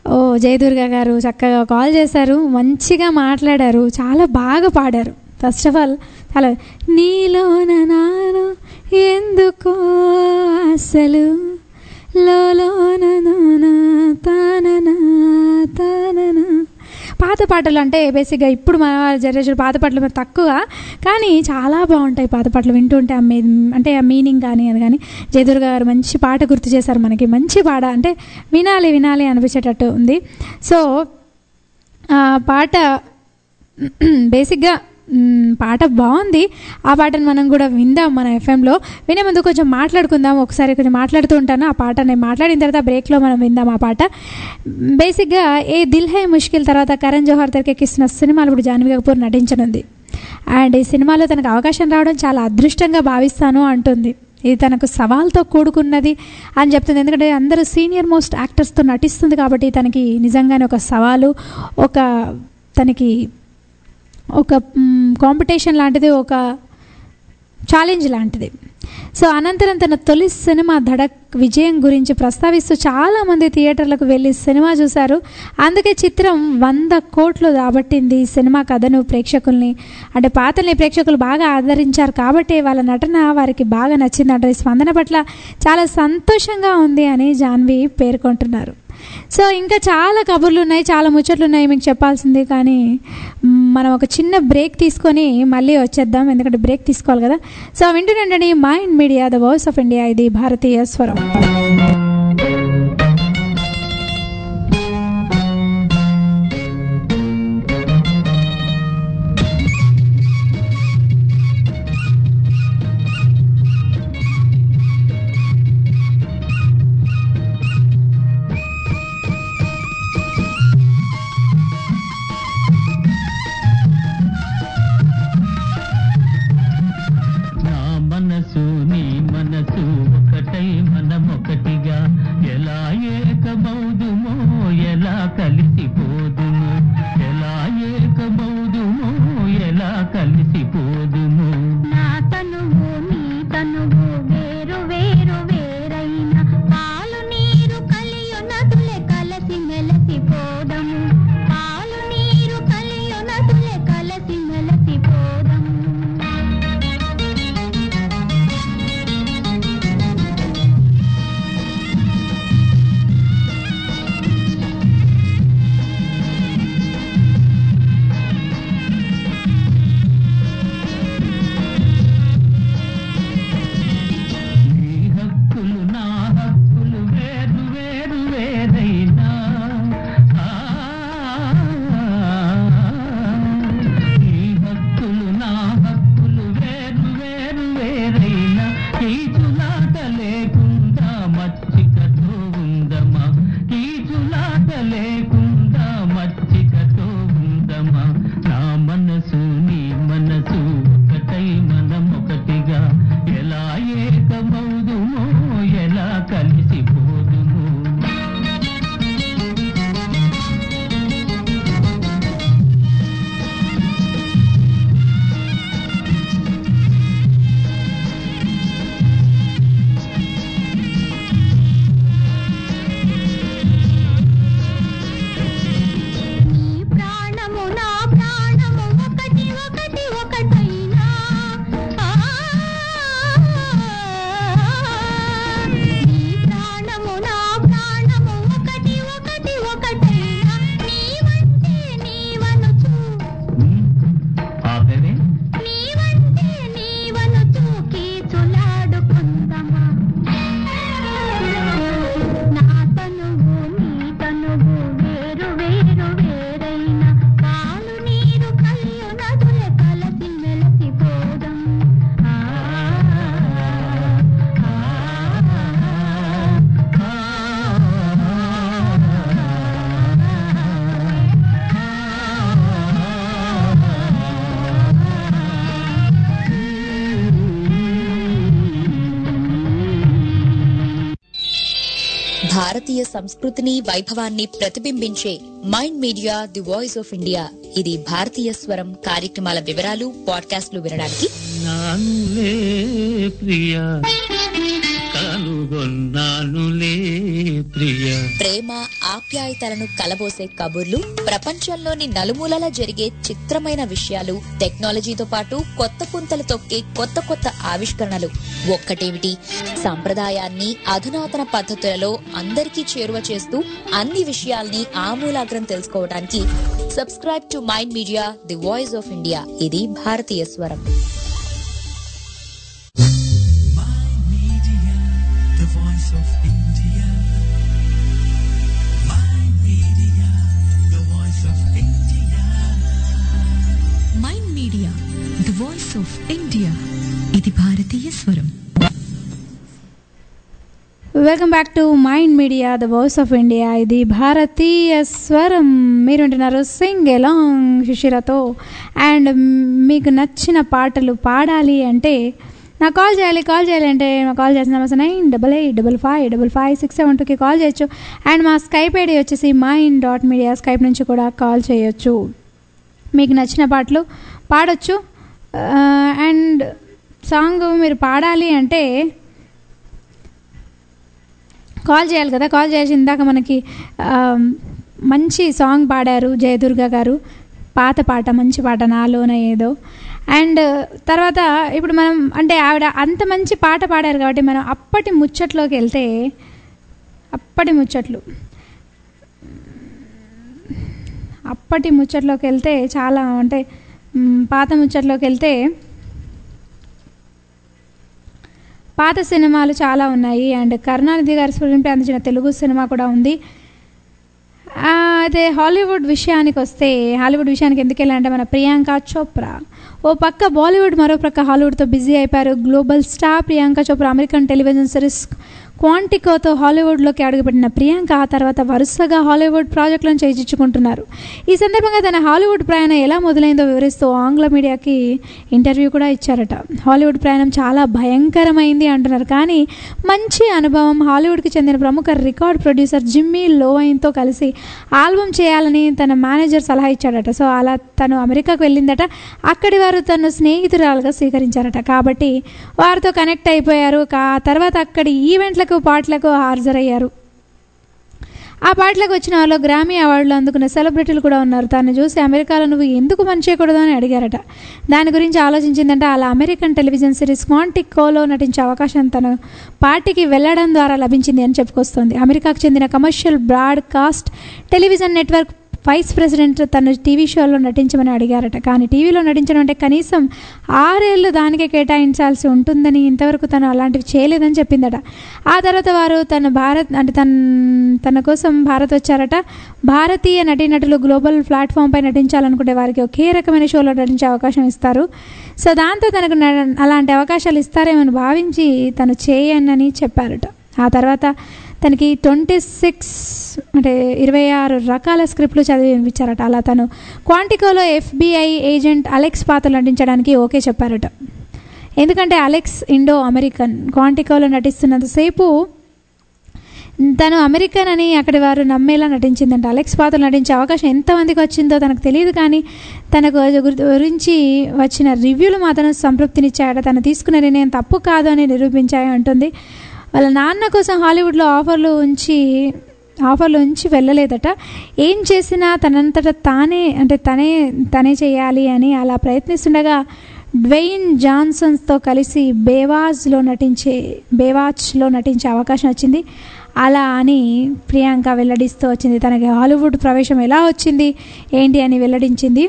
ఓ జయదుర్గ గారు చక్కగా కాల్ చేశారు మంచిగా మాట్లాడారు చాలా బాగా పాడారు ఫస్ట్ ఆఫ్ ఆల్ చాలా నీలోన నాను ఎందుకో అసలు లోలోన నాన తానన తానన పాత పాటలు అంటే బేసిక్గా ఇప్పుడు మన జనరేషన్ పాత పాటలు మరి తక్కువ కానీ చాలా బాగుంటాయి పాత పాటలు వింటుంటే ఆ మీ- అంటే ఆ మీనింగ్ కానీ అది కానీ జయదుర్గ గారు మంచి పాట గుర్తు చేశారు మనకి మంచి పాట అంటే వినాలి వినాలి అనిపించేటట్టు ఉంది సో ఆ పాట బేసిక్గా మ్, పాట బాగుంది ఆ పాటను మనం కూడా విందాం మన ఎఫ్ఎంలో వినే ముందు కొంచెం మాట్లాడుకుందాం ఒకసారి కొంచెం మాట్లాడుతూ ఉంటాను ఆ పాట నేను మాట్లాడిన తర్వాత బ్రేక్లో మనం విందాం ఆ పాట బేసిక్గా ఏ దిల్ హై ముష్కిల్ తర్వాత కరణ్ జోహర్ తెరకెక్కిస్తున్న సినిమాలు ఇప్పుడు జాన్వీ కపూర్ నటించనుంది అండ్ ఈ సినిమాలో తనకు అవకాశం రావడం చాలా అదృష్టంగా భావిస్తాను అంటుంది ఇది తనకు సవాల్తో కూడుకున్నది అని చెప్తుంది ఎందుకంటే అందరూ సీనియర్ మోస్ట్ యాక్టర్స్తో నటిస్తుంది కాబట్టి తనకి నిజంగానే ఒక సవాలు ఒక తనకి ఒక కాంపిటీషన్ లాంటిది ఒక ఛాలెంజ్ లాంటిది సో అనంతరం తన తొలి సినిమా ధడక్ విజయం గురించి ప్రస్తావిస్తూ చాలామంది థియేటర్లకు వెళ్ళి సినిమా చూశారు అందుకే చిత్రం వంద కోట్లు రాబట్టింది ఈ సినిమా కథను ప్రేక్షకుల్ని అంటే పాతల్ని ప్రేక్షకులు బాగా ఆదరించారు కాబట్టి వాళ్ళ నటన వారికి బాగా నచ్చింది అంటే ఈ స్పందన పట్ల చాలా సంతోషంగా ఉంది అని జాన్వి పేర్కొంటున్నారు సో ఇంకా చాలా కబుర్లు ఉన్నాయి చాలా ముచ్చట్లు ఉన్నాయి మీకు చెప్పాల్సింది కానీ మ్, మనం ఒక చిన్న బ్రేక్ తీసుకొని మళ్ళీ వచ్చేద్దాం ఎందుకంటే బ్రేక్ తీసుకోవాలి కదా సో వింటున్నాండి mind media the voice of India ఇది భారతీయ స్వరం నా మనసు నీ మనసు ఒకటై మనం ఒకటిగా ఎలా ఏకమౌదుమో ఎలా కలిసిపోదుము ఎలా ఏకమౌదుమో ఎలా కలిసిపోదుము నా తనువు నీ తనువు వేరు వేరు వేరైన పాలు నీరు కలియునదులే కలసి మెలసి పోదము పాలు నీరు కలియునదులే కలసి మెలసి పోదము నీ హక్కులు నా హక్కులు వేరు వేరు వేరైనా ఆ, నీ హక్కులు నా హక్కులు వేరు వేరు వేరైనా కీచులాట లేకుండా మచ్చికతో ఉందమా కీచులాట లేకుండా మచ్చికతో ఉందమా నా మనసు నీ మనసు ఒకటై మనం ఒకటిగా ఎలా ఏకమౌదుమో ఎలా కలిసిపోదుము నీ ప్రాణము నా ప్రాణము ఒకటి ఒకటి ఒకటైనా ఆ, నీ ప్రాణము నా ప్రాణము ఒకటి ఒకటి ఒకటైనా నీవంటే నీవనుచు ఆపేవే నీవంటే నీవనుచు కీచులాడుకుందమా నా తనువు నీ తనువు వేరు వేరు వేరైన పాలు నీరు కలియునదులే కలసి మెలసి పోదం ఆ, భారతీయ సంస్కృతిని వైభవాన్ని ప్రతిబింబించే mind media the voice of India ఇది భారతీయ స్వరం కార్యక్రమాల వివరాలు పాడ్కాస్ట్లు వినడానికి నానులే ప్రియా కను కనుగొన్నానులే ప్రియ ప్రేమ ఆప్యాయతలను కలబోసే కబుర్లు ప్రపంచంలోని నలుమూలలా జరిగే చిత్రమైన విషయాలు టెక్నాలజీతో పాటు కొత్త పుంతలు తొక్కే కొత్త కొత్త ఆవిష్కరణలు ఒక్కటేమిటి సంప్రదాయాన్ని అధునాతన పద్ధతులలో అందరికీ చేరువ చేస్తూ అన్ని విషయాల్ని ఆమూలాగ్రం తెలుసుకోవడానికి subscribe to mind media the voice of India ఇది భారతీయ స్వరం The voice of India. My media, the voice of India. Mind media the voice of India ఇది భారతీయ స్వరం welcome back to mind media the voice of India ఇది భారతీయ స్వరం మీరు ఉంటున్నారు సింగ్ ఎలాంగ్ శిశిరతో అండ్ మీకు నచ్చిన పాటలు పాడాలి అంటే నాకు కాల్ చేయాలి కాల్ చేయాలి అంటే నాకు కాల్ చేసిన numbers nine double eight double five double five six seven టూకి కాల్ చేయొచ్చు అండ్ మా స్కైప్ ఐడి వచ్చేసి మైండ్ డాట్ మీడియా స్కైప్ నుంచి కూడా కాల్ చేయొచ్చు మీకు నచ్చిన పాటలు పాడొచ్చు అండ్ సాంగ్ మీరు పాడాలి అంటే కాల్ చేయాలి కదా కాల్ చేసి ఇందాక మనకి ఆ, మంచి సాంగ్ పాడారు జయదుర్గ గారు పాత పాట మంచి పాట నాలోన ఏదో అండ్ తర్వాత ఇప్పుడు మనం అంటే ఆవిడ అంత మంచి పాట పాడారు కాబట్టి మనం అప్పటి ముచ్చట్లోకి వెళ్తే అప్పటి ముచ్చట్లు అప్పటి ముచ్చట్లోకి వెళ్తే చాలా అంటే మ్, పాత ముచ్చట్లోకి వెళ్తే పాత సినిమాలు చాలా ఉన్నాయి అండ్ కరుణానిధి గారి స్ఫూర్తిపై అందించిన తెలుగు సినిమా కూడా ఉంది ఆ, అయితే హాలీవుడ్ విషయానికి వస్తే హాలీవుడ్ విషయానికి ఎందుకు వెళ్ళాలంటే మన ప్రియాంక చోప్రా ఓ పక్క బాలీవుడ్ మరో పక్క హాలీవుడ్తో బిజీ అయిపోయారు global star Priyanka Chopra American television series క్వాంటికోతో హాలీవుడ్లోకి అడుగుపెట్టిన ప్రియాంక ఆ తర్వాత వరుసగా హాలీవుడ్ ప్రాజెక్టులను చేయించుకుంటున్నారు ఈ సందర్భంగా తన హాలీవుడ్ ప్రయాణం ఎలా మొదలైందో వివరిస్తూ ఆంగ్ల మీడియాకి ఇంటర్వ్యూ కూడా ఇచ్చారట హాలీవుడ్ ప్రయాణం చాలా భయంకరమైంది అంటున్నారు కానీ మంచి అనుభవం హాలీవుడ్కి చెందిన ప్రముఖ రికార్డ్ ప్రొడ్యూసర్ జిమ్మీ లోవైన్తో కలిసి ఆల్బమ్ చేయాలని తన మేనేజర్ సలహా ఇచ్చాడట సో అలా తను అమెరికాకు వెళ్ళిందట అక్కడి వారు తను స్నేహితురాలుగా స్వీకరించారట కాబట్టి వారితో కనెక్ట్ అయిపోయారు కా తర్వాత అక్కడి ఈవెంట్లకు పాటలకు హాజరయ్యారు ఆ పాటలకు వచ్చిన వాళ్ళు గ్రామీ అవార్డులు అందుకున్న సెలబ్రిటీలు కూడా ఉన్నారు తను చూసి అమెరికాలో నువ్వు ఎందుకు పని చేయకూడదు అని అడిగారట దాని గురించి ఆలోచించిందంటే అలా అమెరికన్ టెలివిజన్ సిరీస్ క్వాంటికోలో నటించే అవకాశం తను పార్టీకి వెళ్ళడం ద్వారా లభించింది అని చెప్పుకొస్తుంది అమెరికాకు చెందిన commercial broadcast television network vice president తను టీవీ షోలో నటించమని అడిగారట కానీ టీవీలో నటించడం అంటే కనీసం ఆరేళ్ళు దానికే కేటాయించాల్సి ఉంటుందని ఇంతవరకు తను అలాంటివి చేయలేదని చెప్పిందట ఆ తర్వాత వారు తన భారత్ అంటే తన తన కోసం భారత్ వచ్చారట భారతీయ నటీనటులు గ్లోబల్ ప్లాట్ఫామ్పై నటించాలనుకుంటే వారికి ఒకే రకమైన షోలో నటించే అవకాశం ఇస్తారు సో దాంతో తనకు న- అలాంటి అవకాశాలు ఇస్తారేమని భావించి తను చేయనని చెప్పారట ఆ తర్వాత తనకి ట్వంటీ సిక్స్ అంటే ఇరవై ఆరు రకాల స్క్రిప్ట్లు చదివి వినిపించారట అలా తను క్వాంటికోలో ఎఫ్బిఐ ఏజెంట్ అలెక్స్ పాత్రలు నటించడానికి ఓకే చెప్పారట ఎందుకంటే అలెక్స్ ఇండో అమెరికన్ క్వాంటికోలో నటిస్తున్నంతసేపు తను అమెరికన్ అని అక్కడి వారు నమ్మేలా నటించిందంట అలెక్స్ పాత్ర నటించే అవకాశం ఎంతమందికి వచ్చిందో తనకు తెలియదు కానీ తనకు అది గురి- గురించి వచ్చిన రివ్యూలు మాత్రం సంతృప్తినిచ్చాయట తను తీసుకున్న నిర్ణయం తప్పు కాదు అని నిరూపించాయి అంటుంది వాళ్ళ నాన్న కోసం హాలీవుడ్లో ఆఫర్లు ఉంచి ఆఫర్లు ఉంచి వెళ్ళలేదట ఏం చేసినా తనంతట తానే అంటే తనే తనే చేయాలి అని అలా ప్రయత్నిస్తుండగా డ్వెయిన్ జాన్సన్స్తో కలిసి బేవాజ్లో నటించే బేవాచ్లో నటించే అవకాశం వచ్చింది అలా అని ప్రియాంక వెల్లడిస్తూ వచ్చింది తనకి హాలీవుడ్ ప్రవేశం ఎలా వచ్చింది ఏంటి అని వెల్లడించింది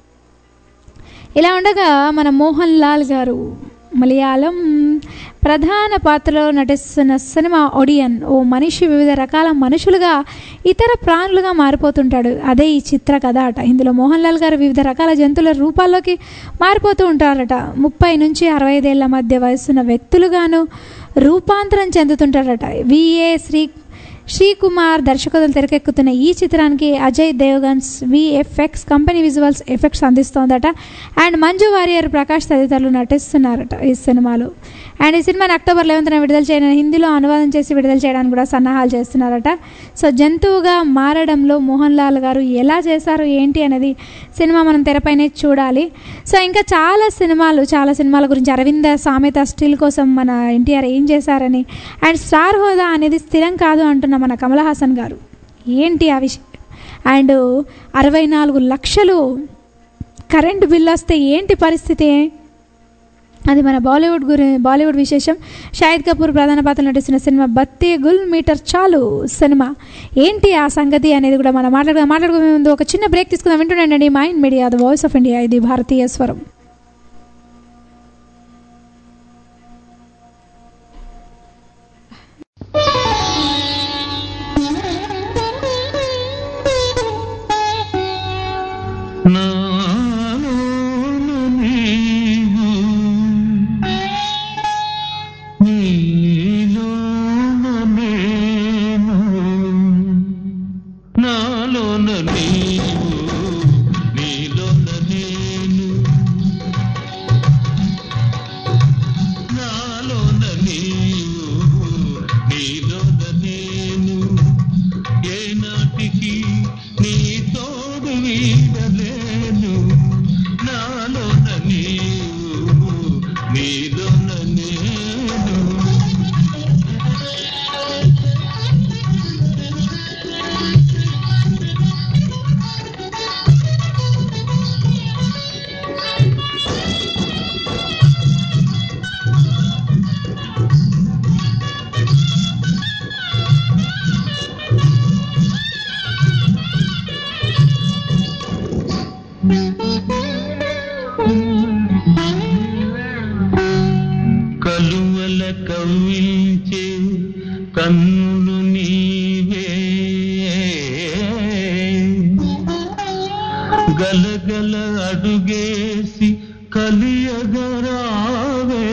ఇలా ఉండగా మన మోహన్ లాల్ గారు మలయాళం ప్రధాన పాత్రలో నటిస్తున్న సినిమా ఒడియన్ ఓ మనిషి వివిధ రకాల మనుషులుగా ఇతర ప్రాణులుగా మారిపోతుంటాడు అదే ఈ చిత్ర కథ అట ఇందులో మోహన్ లాల్ గారు వివిధ రకాల జంతువుల రూపాల్లోకి మారిపోతూ ఉంటారట ముప్పై నుంచి అరవై ఐదేళ్ల మధ్య వయసున్న వ్యక్తులుగాను రూపాంతరం చెందుతుంటారట విఏ శ్రీ శ్రీకుమార్ దర్శకత్వం తెరకెక్కుతున్న ఈ చిత్రానికి Ajay Devgan's VFX company visual effects అందిస్తోందట అండ్ మంజు వారియర్ ప్రకాష్ తదితరులు నటిస్తున్నారట ఈ సినిమాలో అండ్ ఈ సినిమాని అక్టోబర్ లెవెన్త్న విడుదల చేయడం హిందీలో అనువాదం చేసి విడుదల చేయడానికి కూడా సన్నాహాలు చేస్తున్నారట సో జంతువుగా మారడంలో మోహన్ లాల్ గారు ఎలా చేశారు ఏంటి అనేది సినిమా మనం తెరపైనే చూడాలి సో ఇంకా చాలా సినిమాలు చాలా సినిమాల గురించి అరవింద సామెత స్టిల్ కోసం మన ఎన్టీఆర్ ఏం చేశారని అండ్ స్టార్ హోదా అనేది స్థిరం కాదు అంటున్న మన కమల్ హాసన్ గారు ఏంటి ఆ విషయం అండ్ అరవై నాలుగు లక్షలు కరెంటు బిల్ వస్తే ఏంటి పరిస్థితి అది మన బాలీవుడ్ గురి బాలీవుడ్ విశేషం షాహిద్ కపూర్ ప్రధాన పాత్ర నటిస్తున్న cinema Batti Gul meter Chalu cinema ఏంటి ఆ సంగతి అనేది కూడా మనం మాట్లాడుకుందాం మాట్లాడుకునే ముందు ఒక చిన్న బ్రేక్ తీసుకుందాం వింటుండండి mind media the voice of India ఇది భారతీయ స్వరం నాలోన నీవు, నీలోన నేను. నాలోన నీవు, నీలోన నేను. నాలోన నీవు, నీలోన నేను. ఏనాటికి నీ తోడు వీడలేను నాలోన నీవు నీలోన నేను కలువల కవ్వించే కన్నులు నీవే గలగల అడుగేసి కలియగరావే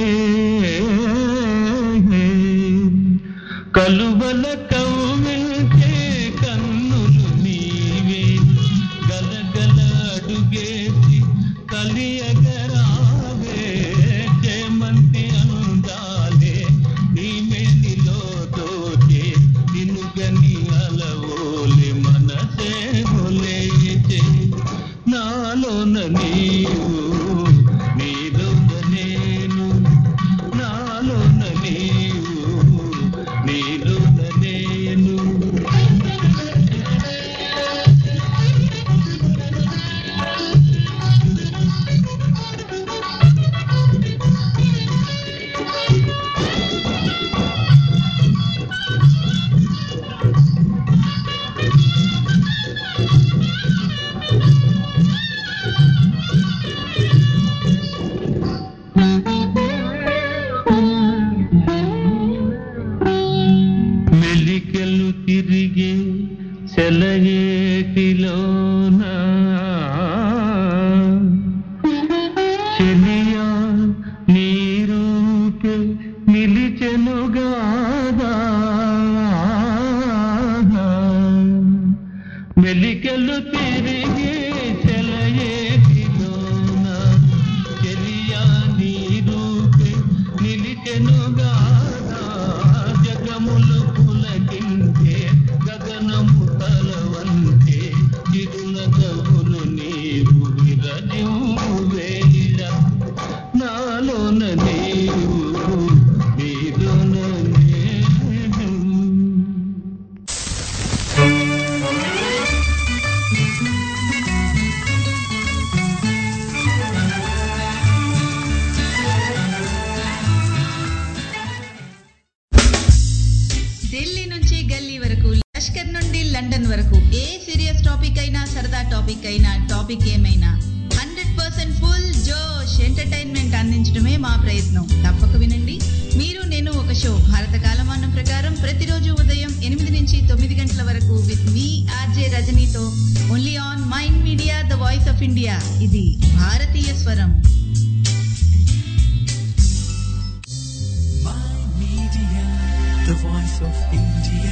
కలువల కవ్వించే కన్నులు నీవే గలగల అడుగేసి కలియగరావే చేమంతి అందాలే నీ మేనిలో తోచే నినుగని అలవోలే మనసే హొలేచే నాలోన నీవు నీలోన నేను నాలోన నీవు నీలోన నేను మెలికెలు తిరిగే సెలయేటిలోన చెలియా నీరూపే నిలిచెనుగాదా మెలికెలు తిరిగే సెలయేటిలోన చెలియా నీరూపే నిలిచెనుగాదా జగములు పులకించే గగనము తలవంతే చిరునగములు నీవు విరజింవేళ నాలోన నీవు నీలోన నేను ఢిల్లీ నుంచి గల్లీ వరకు లష్కర్ నుండి లండన్ వరకు ఏ సీరియస్ టాపిక్ అయినా సరదా టాపిక్ అయినా టాపిక్ ఏమైనా హండ్రెడ్ పర్సెంట్ ఫుల్ జోష్ ఎంటర్టైన్మెంట్ అందించడమే మా ప్రయత్నం తప్పక వినండి మీరు నేను ఒక షో భారత కాలమానం ప్రకారం ప్రతిరోజు ఉదయం ఎనిమిది నుంచి తొమ్మిది గంటల వరకు విత్ మీ ఆర్జే రజనీతో only on mind media the voice of India ఇది భారతీయ స్వరం the voice of India.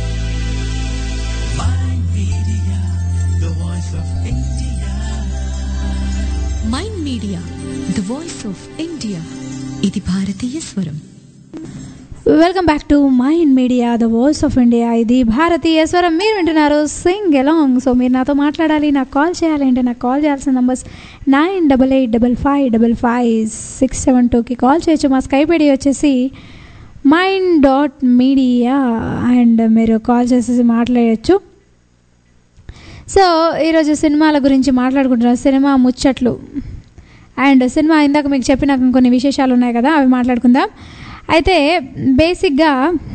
My media, the voice of India. Mind media the voice of India ఇది భారతీయ స్వరం welcome back to mind media the voice of India ఇది భారతీయ స్వరం మీరు వింటున్నారు సింగ్ ఎలాంగ్ సో మీరు నాతో మాట్లాడాలి నాకు కాల్ చేయాలి అంటే నాకు కాల్ చేయాల్సిన numbers nine double eight double five double five six seven టూకి కాల్ చేయొచ్చు మా స్కైప్ ఐడి వచ్చేసి మైండ్ డాట్ మీడియా అండ్ మీరు కాల్ చేసేసి మాట్లాడచ్చు సో ఈరోజు సినిమాల గురించి మాట్లాడుకుంటున్నాం సినిమా ముచ్చట్లు అండ్ సినిమా ఇందాక మీకు చెప్పిన కొన్ని విశేషాలు ఉన్నాయి కదా అవి మాట్లాడుకుందాం అయితే బేసిక్గా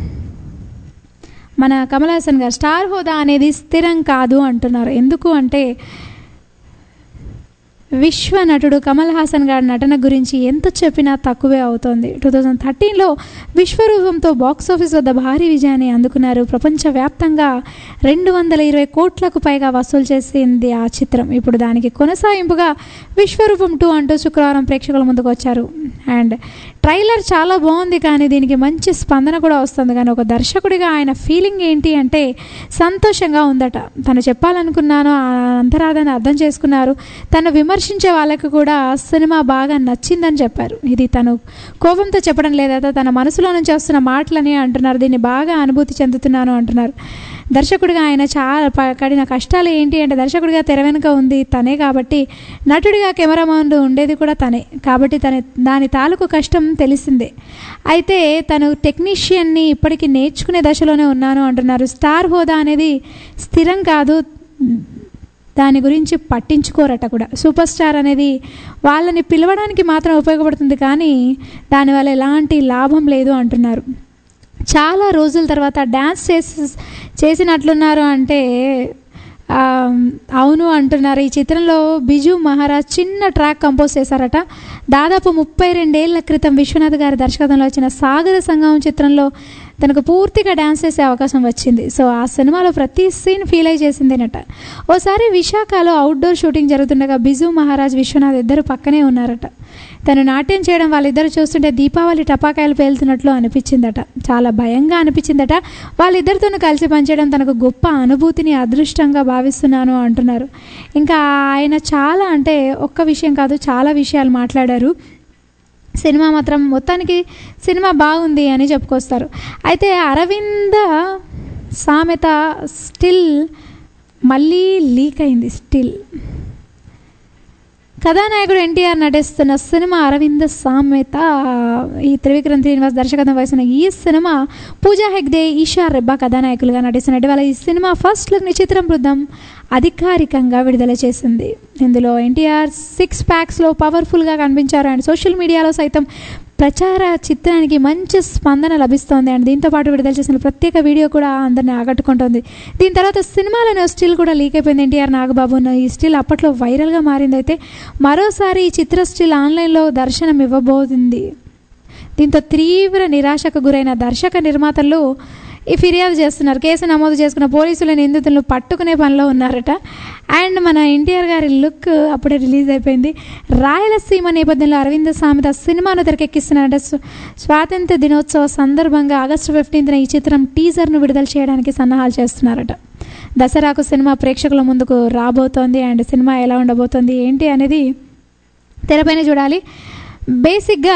మన కమల్ హాసన్ గారు స్టార్ హోదా అనేది స్థిరం కాదు అంటున్నారు ఎందుకు అంటే విశ్వ నటుడు కమల్ హాసన్ గారి నటన గురించి ఎంత చెప్పినా తక్కువే అవుతోంది టూ థౌజండ్ థర్టీన్లో విశ్వరూపంతో బాక్సాఫీస్ వద్ద భారీ విజయాన్ని అందుకున్నారు ప్రపంచవ్యాప్తంగా రెండు వందల ఇరవై కోట్లకు పైగా వసూలు చేసింది ఆ చిత్రం ఇప్పుడు దానికి కొనసాగింపుగా విశ్వరూపం టూ అంటూ శుక్రవారం ప్రేక్షకుల ముందుకు వచ్చారు అండ్ ట్రైలర్ చాలా బాగుంది కానీ దీనికి మంచి స్పందన కూడా వస్తుంది కానీ ఒక దర్శకుడిగా ఆయన ఫీలింగ్ ఏంటి అంటే సంతోషంగా ఉందట తను చెప్పాలనుకున్నాను ఆ అంతరాధాన్ని అర్థం చేసుకున్నారు తను విమర్శించే వాళ్ళకి కూడా సినిమా బాగా నచ్చిందని చెప్పారు ఇది తను కోపంతో చెప్పడం లేదట తన మనసులో నుంచి వస్తున్న మాటలని అంటున్నారు దీన్ని బాగా అనుభూతి చెందుతున్నాను అంటున్నారు దర్శకుడిగా ఆయన చాలా ప- పడిన కష్టాలు ఏంటి అంటే దర్శకుడిగా తెర వెనుక ఉంది తనే కాబట్టి నటుడిగా కెమెరామాన్ ఉండేది కూడా తనే కాబట్టి తన దాని తాలూకు కష్టం తెలిసిందే అయితే తను టెక్నీషియన్ని ఇప్పటికీ నేర్చుకునే దశలోనే ఉన్నాను అంటున్నారు స్టార్ హోదా అనేది స్థిరం కాదు దాని గురించి పట్టించుకోరట కూడా సూపర్ స్టార్ అనేది వాళ్ళని పిలవడానికి మాత్రం ఉపయోగపడుతుంది కానీ దానివల్ల ఎలాంటి లాభం లేదు అంటున్నారు చాలా రోజుల తర్వాత డ్యాన్స్ చేసి చేసినట్లున్నారు అంటే ఆ, అవును అంటున్నారు ఈ చిత్రంలో బిజు మహారాజ్ చిన్న ట్రాక్ కంపోజ్ చేశారట దాదాపు ముప్పై రెండేళ్ల క్రితం విశ్వనాథ్ గారి దర్శకత్వంలో వచ్చిన సాగర సంగమం చిత్రంలో తనకు పూర్తిగా డ్యాన్స్ చేసే అవకాశం వచ్చింది సో ఆ సినిమాలో ప్రతి సీన్ ఫీల్ అయి చేసిందేనట ఓసారి విశాఖలో అవుట్డోర్ షూటింగ్ జరుగుతుండగా బిజు మహారాజ్ విశ్వనాథ్ ఇద్దరు పక్కనే ఉన్నారట తను నాట్యం చేయడం వాళ్ళిద్దరు చూస్తుంటే దీపావళి టపాకాయలు పేలుతున్నట్లు అనిపించిందట చాలా భయంగా అనిపించిందట వాళ్ళిద్దరితోనూ కలిసి పనిచేయడం తనకు గొప్ప అనుభూతిని అదృష్టంగా భావిస్తున్నాను అంటున్నారు ఇంకా ఆయన చాలా అంటే ఒక్క విషయం కాదు చాలా విషయాలు మాట్లాడారు సినిమా మాత్రం మొత్తానికి సినిమా బాగుంది అని చెప్పుకొస్తారు అయితే అరవింద సామెత స్టిల్ మళ్ళీ లీక్ అయింది స్టిల్ కథానాయకుడు ఎన్టీఆర్ నటిస్తున్న సినిమా అరవింద సామెత ఈ త్రివిక్రమ్ శ్రీనివాస్ దర్శకత్వం వహిస్తున్న ఈ సినిమా పూజా హెగ్దే ఈషా రెబ్బా కథానాయకులుగా నటిస్తున్నట్టు వాళ్ళ ఈ సినిమా ఫస్ట్ లుక్ చిత్రం బృందం అధికారికంగా విడుదల చేసింది ఇందులో ఎన్టీఆర్ సిక్స్ ప్యాక్స్లో పవర్ఫుల్గా కనిపించారు అండ్ సోషల్ మీడియాలో సైతం ప్రచార చిత్రానికి మంచి స్పందన లభిస్తోంది అండ్ దీంతో పాటు విడుదల చేసిన ప్రత్యేక వీడియో కూడా అందరిని ఆకట్టుకుంటోంది దీని తర్వాత సినిమాలోని స్టిల్ కూడా లీక్ అయిపోయింది ఎన్టీఆర్ నాగబాబు ఉన్న ఈ స్టిల్ అప్పట్లో వైరల్గా మారింది అయితే మరోసారి ఈ చిత్ర స్టిల్ ఆన్లైన్లో దర్శనం ఇవ్వబోతుంది దీంతో తీవ్ర నిరాశకు గురైన దర్శక నిర్మాతలు ఈ ఫిర్యాదు చేస్తున్నారు కేసు నమోదు చేసుకున్న పోలీసులు నిందితులను పట్టుకునే పనిలో ఉన్నారట అండ్ మన ఎన్టీఆర్ గారి లుక్ అప్పుడే రిలీజ్ అయిపోయింది రాయలసీమ నేపథ్యంలో అరవింద సామెత సినిమాను తెరకెక్కిస్తున్నారట స్వ- స్వాతంత్ర దినోత్సవ సందర్భంగా ఆగస్టు ఫిఫ్టీన్త్న ఈ చిత్రం టీజర్ను విడుదల చేయడానికి సన్నాహాలు చేస్తున్నారట దసరాకు సినిమా ప్రేక్షకుల ముందుకు రాబోతోంది అండ్ సినిమా ఎలా ఉండబోతోంది ఏంటి అనేది తెరపైన చూడాలి బేసిక్గా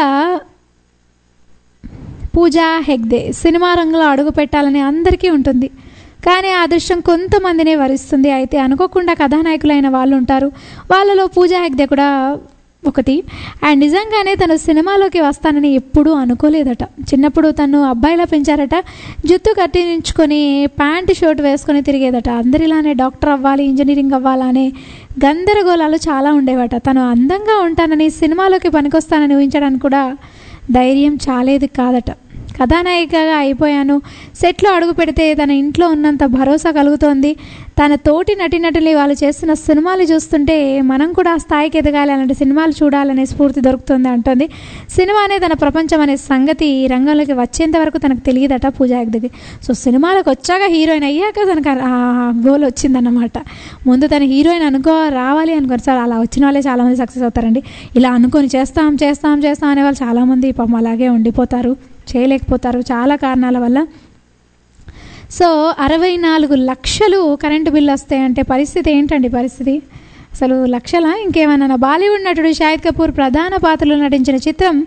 పూజా హెగ్దే సినిమా రంగంలో అడుగు పెట్టాలని అందరికీ ఉంటుంది కానీ ఆ అదృష్టం కొంతమందినే వరిస్తుంది అయితే అనుకోకుండా కథానాయకులైన వాళ్ళు ఉంటారు వాళ్ళలో పూజా హెగ్దే కూడా ఒకటి అండ్ నిజంగానే తను సినిమాలోకి వస్తానని ఎప్పుడూ అనుకోలేదట చిన్నప్పుడు తను అబ్బాయిలా పెంచారట జుత్తు కట్టించుకొని ప్యాంటు షర్ట్ వేసుకొని తిరిగేదట అందరిలానే డాక్టర్ అవ్వాలి ఇంజనీరింగ్ అవ్వాలనే గందరగోళాలు చాలా ఉండేవట తను అందంగా ఉంటానని సినిమాలోకి పనికొస్తానని ఊహించడానికి కూడా ధైర్యం చాలేది కాదట కథానాయికగా అయిపోయాను సెట్లో అడుగు పెడితే తన ఇంట్లో ఉన్నంత భరోసా కలుగుతోంది తన తోటి నటినటులు వాళ్ళు చేస్తున్న సినిమాలు చూస్తుంటే మనం కూడా ఆ స్థాయికి ఎదగాలి అలాంటి సినిమాలు చూడాలనే స్ఫూర్తి దొరుకుతుంది అంటుంది సినిమానే తన ప్రపంచం అనే సంగతి ఈ రంగంలోకి వచ్చేంత వరకు తనకు తెలియదట పూజా హెగ్దేకి సో సినిమాలకు వచ్చాక హీరోయిన్ అయ్యాక తనకు ఆ గోల్ వచ్చిందన్నమాట ముందు తన హీరోయిన్ అనుకో రావాలి అనుకోరు సార్ అలా వచ్చిన వాళ్ళే చాలామంది సక్సెస్ అవుతారండి ఇలా అనుకొని చేస్తాం చేస్తాం చేస్తాం అనే వాళ్ళు చాలామంది పాపం అలాగే ఉండిపోతారు చేయలేకపోతారు చాలా కారణాల వల్ల సో అరవై నాలుగు లక్షలు కరెంటు బిల్లు వస్తాయంటే పరిస్థితి ఏంటండి పరిస్థితి అసలు లక్షల ఇంకేమన్నా బాలీవుడ్ నటుడు షాహిద్ కపూర్ ప్రధాన పాత్రలో నటించిన చిత్రం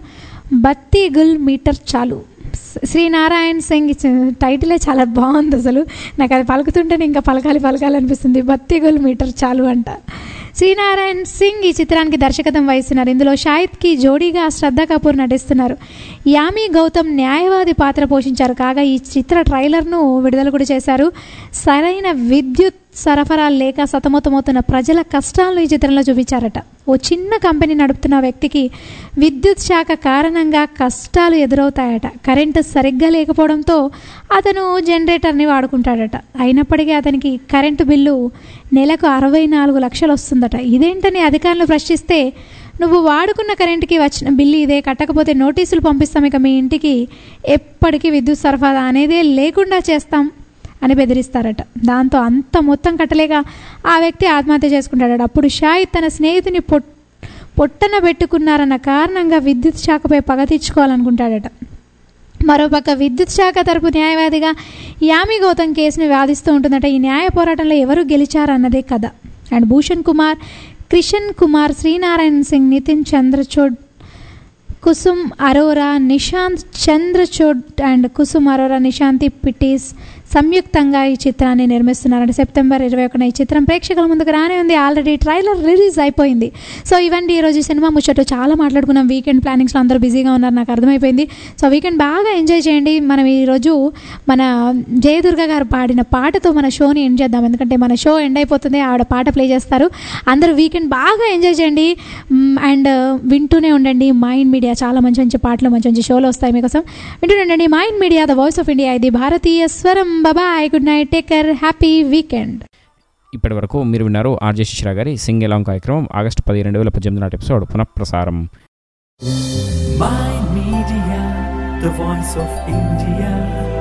బత్తి గుల్ మీటర్ చాలు శ్రీనారాయణ్ సింగ్ ఇచ్చిన టైటిలే చాలా బాగుంది అసలు నాకు అది పలుకుతుంటేనే ఇంకా పలకాలి పలకాలి అనిపిస్తుంది బత్తి గుల్ మీటర్ చాలు అంట శ్రీనారాయణ్ సింగ్ ఈ చిత్రానికి దర్శకత్వం వహిస్తున్నారు ఇందులో షాహిద్కి జోడీగా శ్రద్ధ కపూర్ నటిస్తున్నారు యామి గౌతమ్ న్యాయవాది పాత్ర పోషించారు కాగా ఈ చిత్ర ట్రైలర్ను విడుదల కూడా చేశారు సరైన విద్యుత్ సరఫరా లేక సతమతమవుతున్న ప్రజల కష్టాలను ఈ చిత్రంలో చూపించారట ఓ చిన్న కంపెనీ నడుపుతున్న వ్యక్తికి విద్యుత్ శాఖ కారణంగా కష్టాలు ఎదురవుతాయట కరెంటు సరిగ్గా లేకపోవడంతో అతను జనరేటర్ని వాడుకుంటాడట అయినప్పటికీ అతనికి కరెంటు బిల్లు నెలకు అరవై నాలుగు లక్షలు వస్తుందట ఇదేంటని అధికారులు ప్రశ్నిస్తే నువ్వు వాడుకున్న కరెంటుకి వచ్చిన బిల్లు ఇదే కట్టకపోతే నోటీసులు పంపిస్తాం ఇక మీ ఇంటికి ఎప్పటికీ విద్యుత్ సరఫరా అనేదే లేకుండా చేస్తాం అని బెదిరిస్తారట దాంతో అంత మొత్తం కట్టలేక ఆ వ్యక్తి ఆత్మహత్య చేసుకుంటాడట అప్పుడు షాహిద్ తన స్నేహితుని పొట్ పొట్టన పెట్టుకున్నారన్న కారణంగా విద్యుత్ శాఖపై పగ తీర్చుకోవాలనుకుంటాడట మరోపక్క విద్యుత్ శాఖ తరపు న్యాయవాదిగా యామి గౌతమ్ కేసును వాదిస్తూ ఉంటుందట ఈ న్యాయ పోరాటంలో ఎవరు గెలిచారన్నదే కథ అండ్ భూషణ్ కుమార్ క్రిషన్ కుమార్ శ్రీనారాయణ సింగ్ నితిన్ చంద్రచూడ్ కుసుమ్ అరోరా నిశాంత్ చంద్రచూడ్ అండ్ కుసుమ్ అరోరా నిశాంతి పిటీస్ సంయుక్తంగా ఈ చిత్రాన్ని నిర్మిస్తున్నారంటే సెప్టెంబర్ ఇరవై ఒకన ఈ చిత్రం ప్రేక్షకుల ముందుకు రానే ఉంది ఆల్రెడీ ట్రైలర్ రిలీజ్ అయిపోయింది సో ఇవండి ఈరోజు సినిమా ముచ్చట చాలా మాట్లాడుకున్నాం వీకెండ్ ప్లానింగ్స్లో అందరూ బిజీగా ఉన్నారు నాకు అర్థమైపోయింది సో వీకెండ్ బాగా ఎంజాయ్ చేయండి మనం ఈరోజు మన జయదుర్గ గారు పాడిన పాటతో మన షోని ఎండ్ చేద్దాం ఎందుకంటే మన షో ఎండ్ అయిపోతుంది ఆవిడ పాట ప్లే చేస్తారు అందరూ వీకెండ్ బాగా ఎంజాయ్ చేయండి అండ్ వింటూనే ఉండండి మైండ్ మీడియా చాలా మంచి మంచి పాటలు మంచి మంచి షోలు వస్తాయి మీకోసం వింటూనే ఉండండి mind media the voice of India ఇది భారతీయ స్వరం bye good night take care happy weekend ఇప్పటి వరకు మీరు విన్నారు ఆర్జే శిశ్రా గారి సింగ్ ఎలాంగ్ కార్యక్రమం ఆగస్టు పది రెండు వేల పద్దెనిమిది నాటి ఎపిసోడ్ పునఃప్రసారం Mind Media, the voice of India.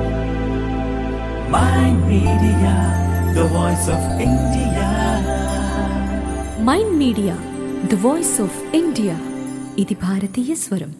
Mind Media, the voice of India. Mind media the voice of India ఇది భారతీయ స్వరం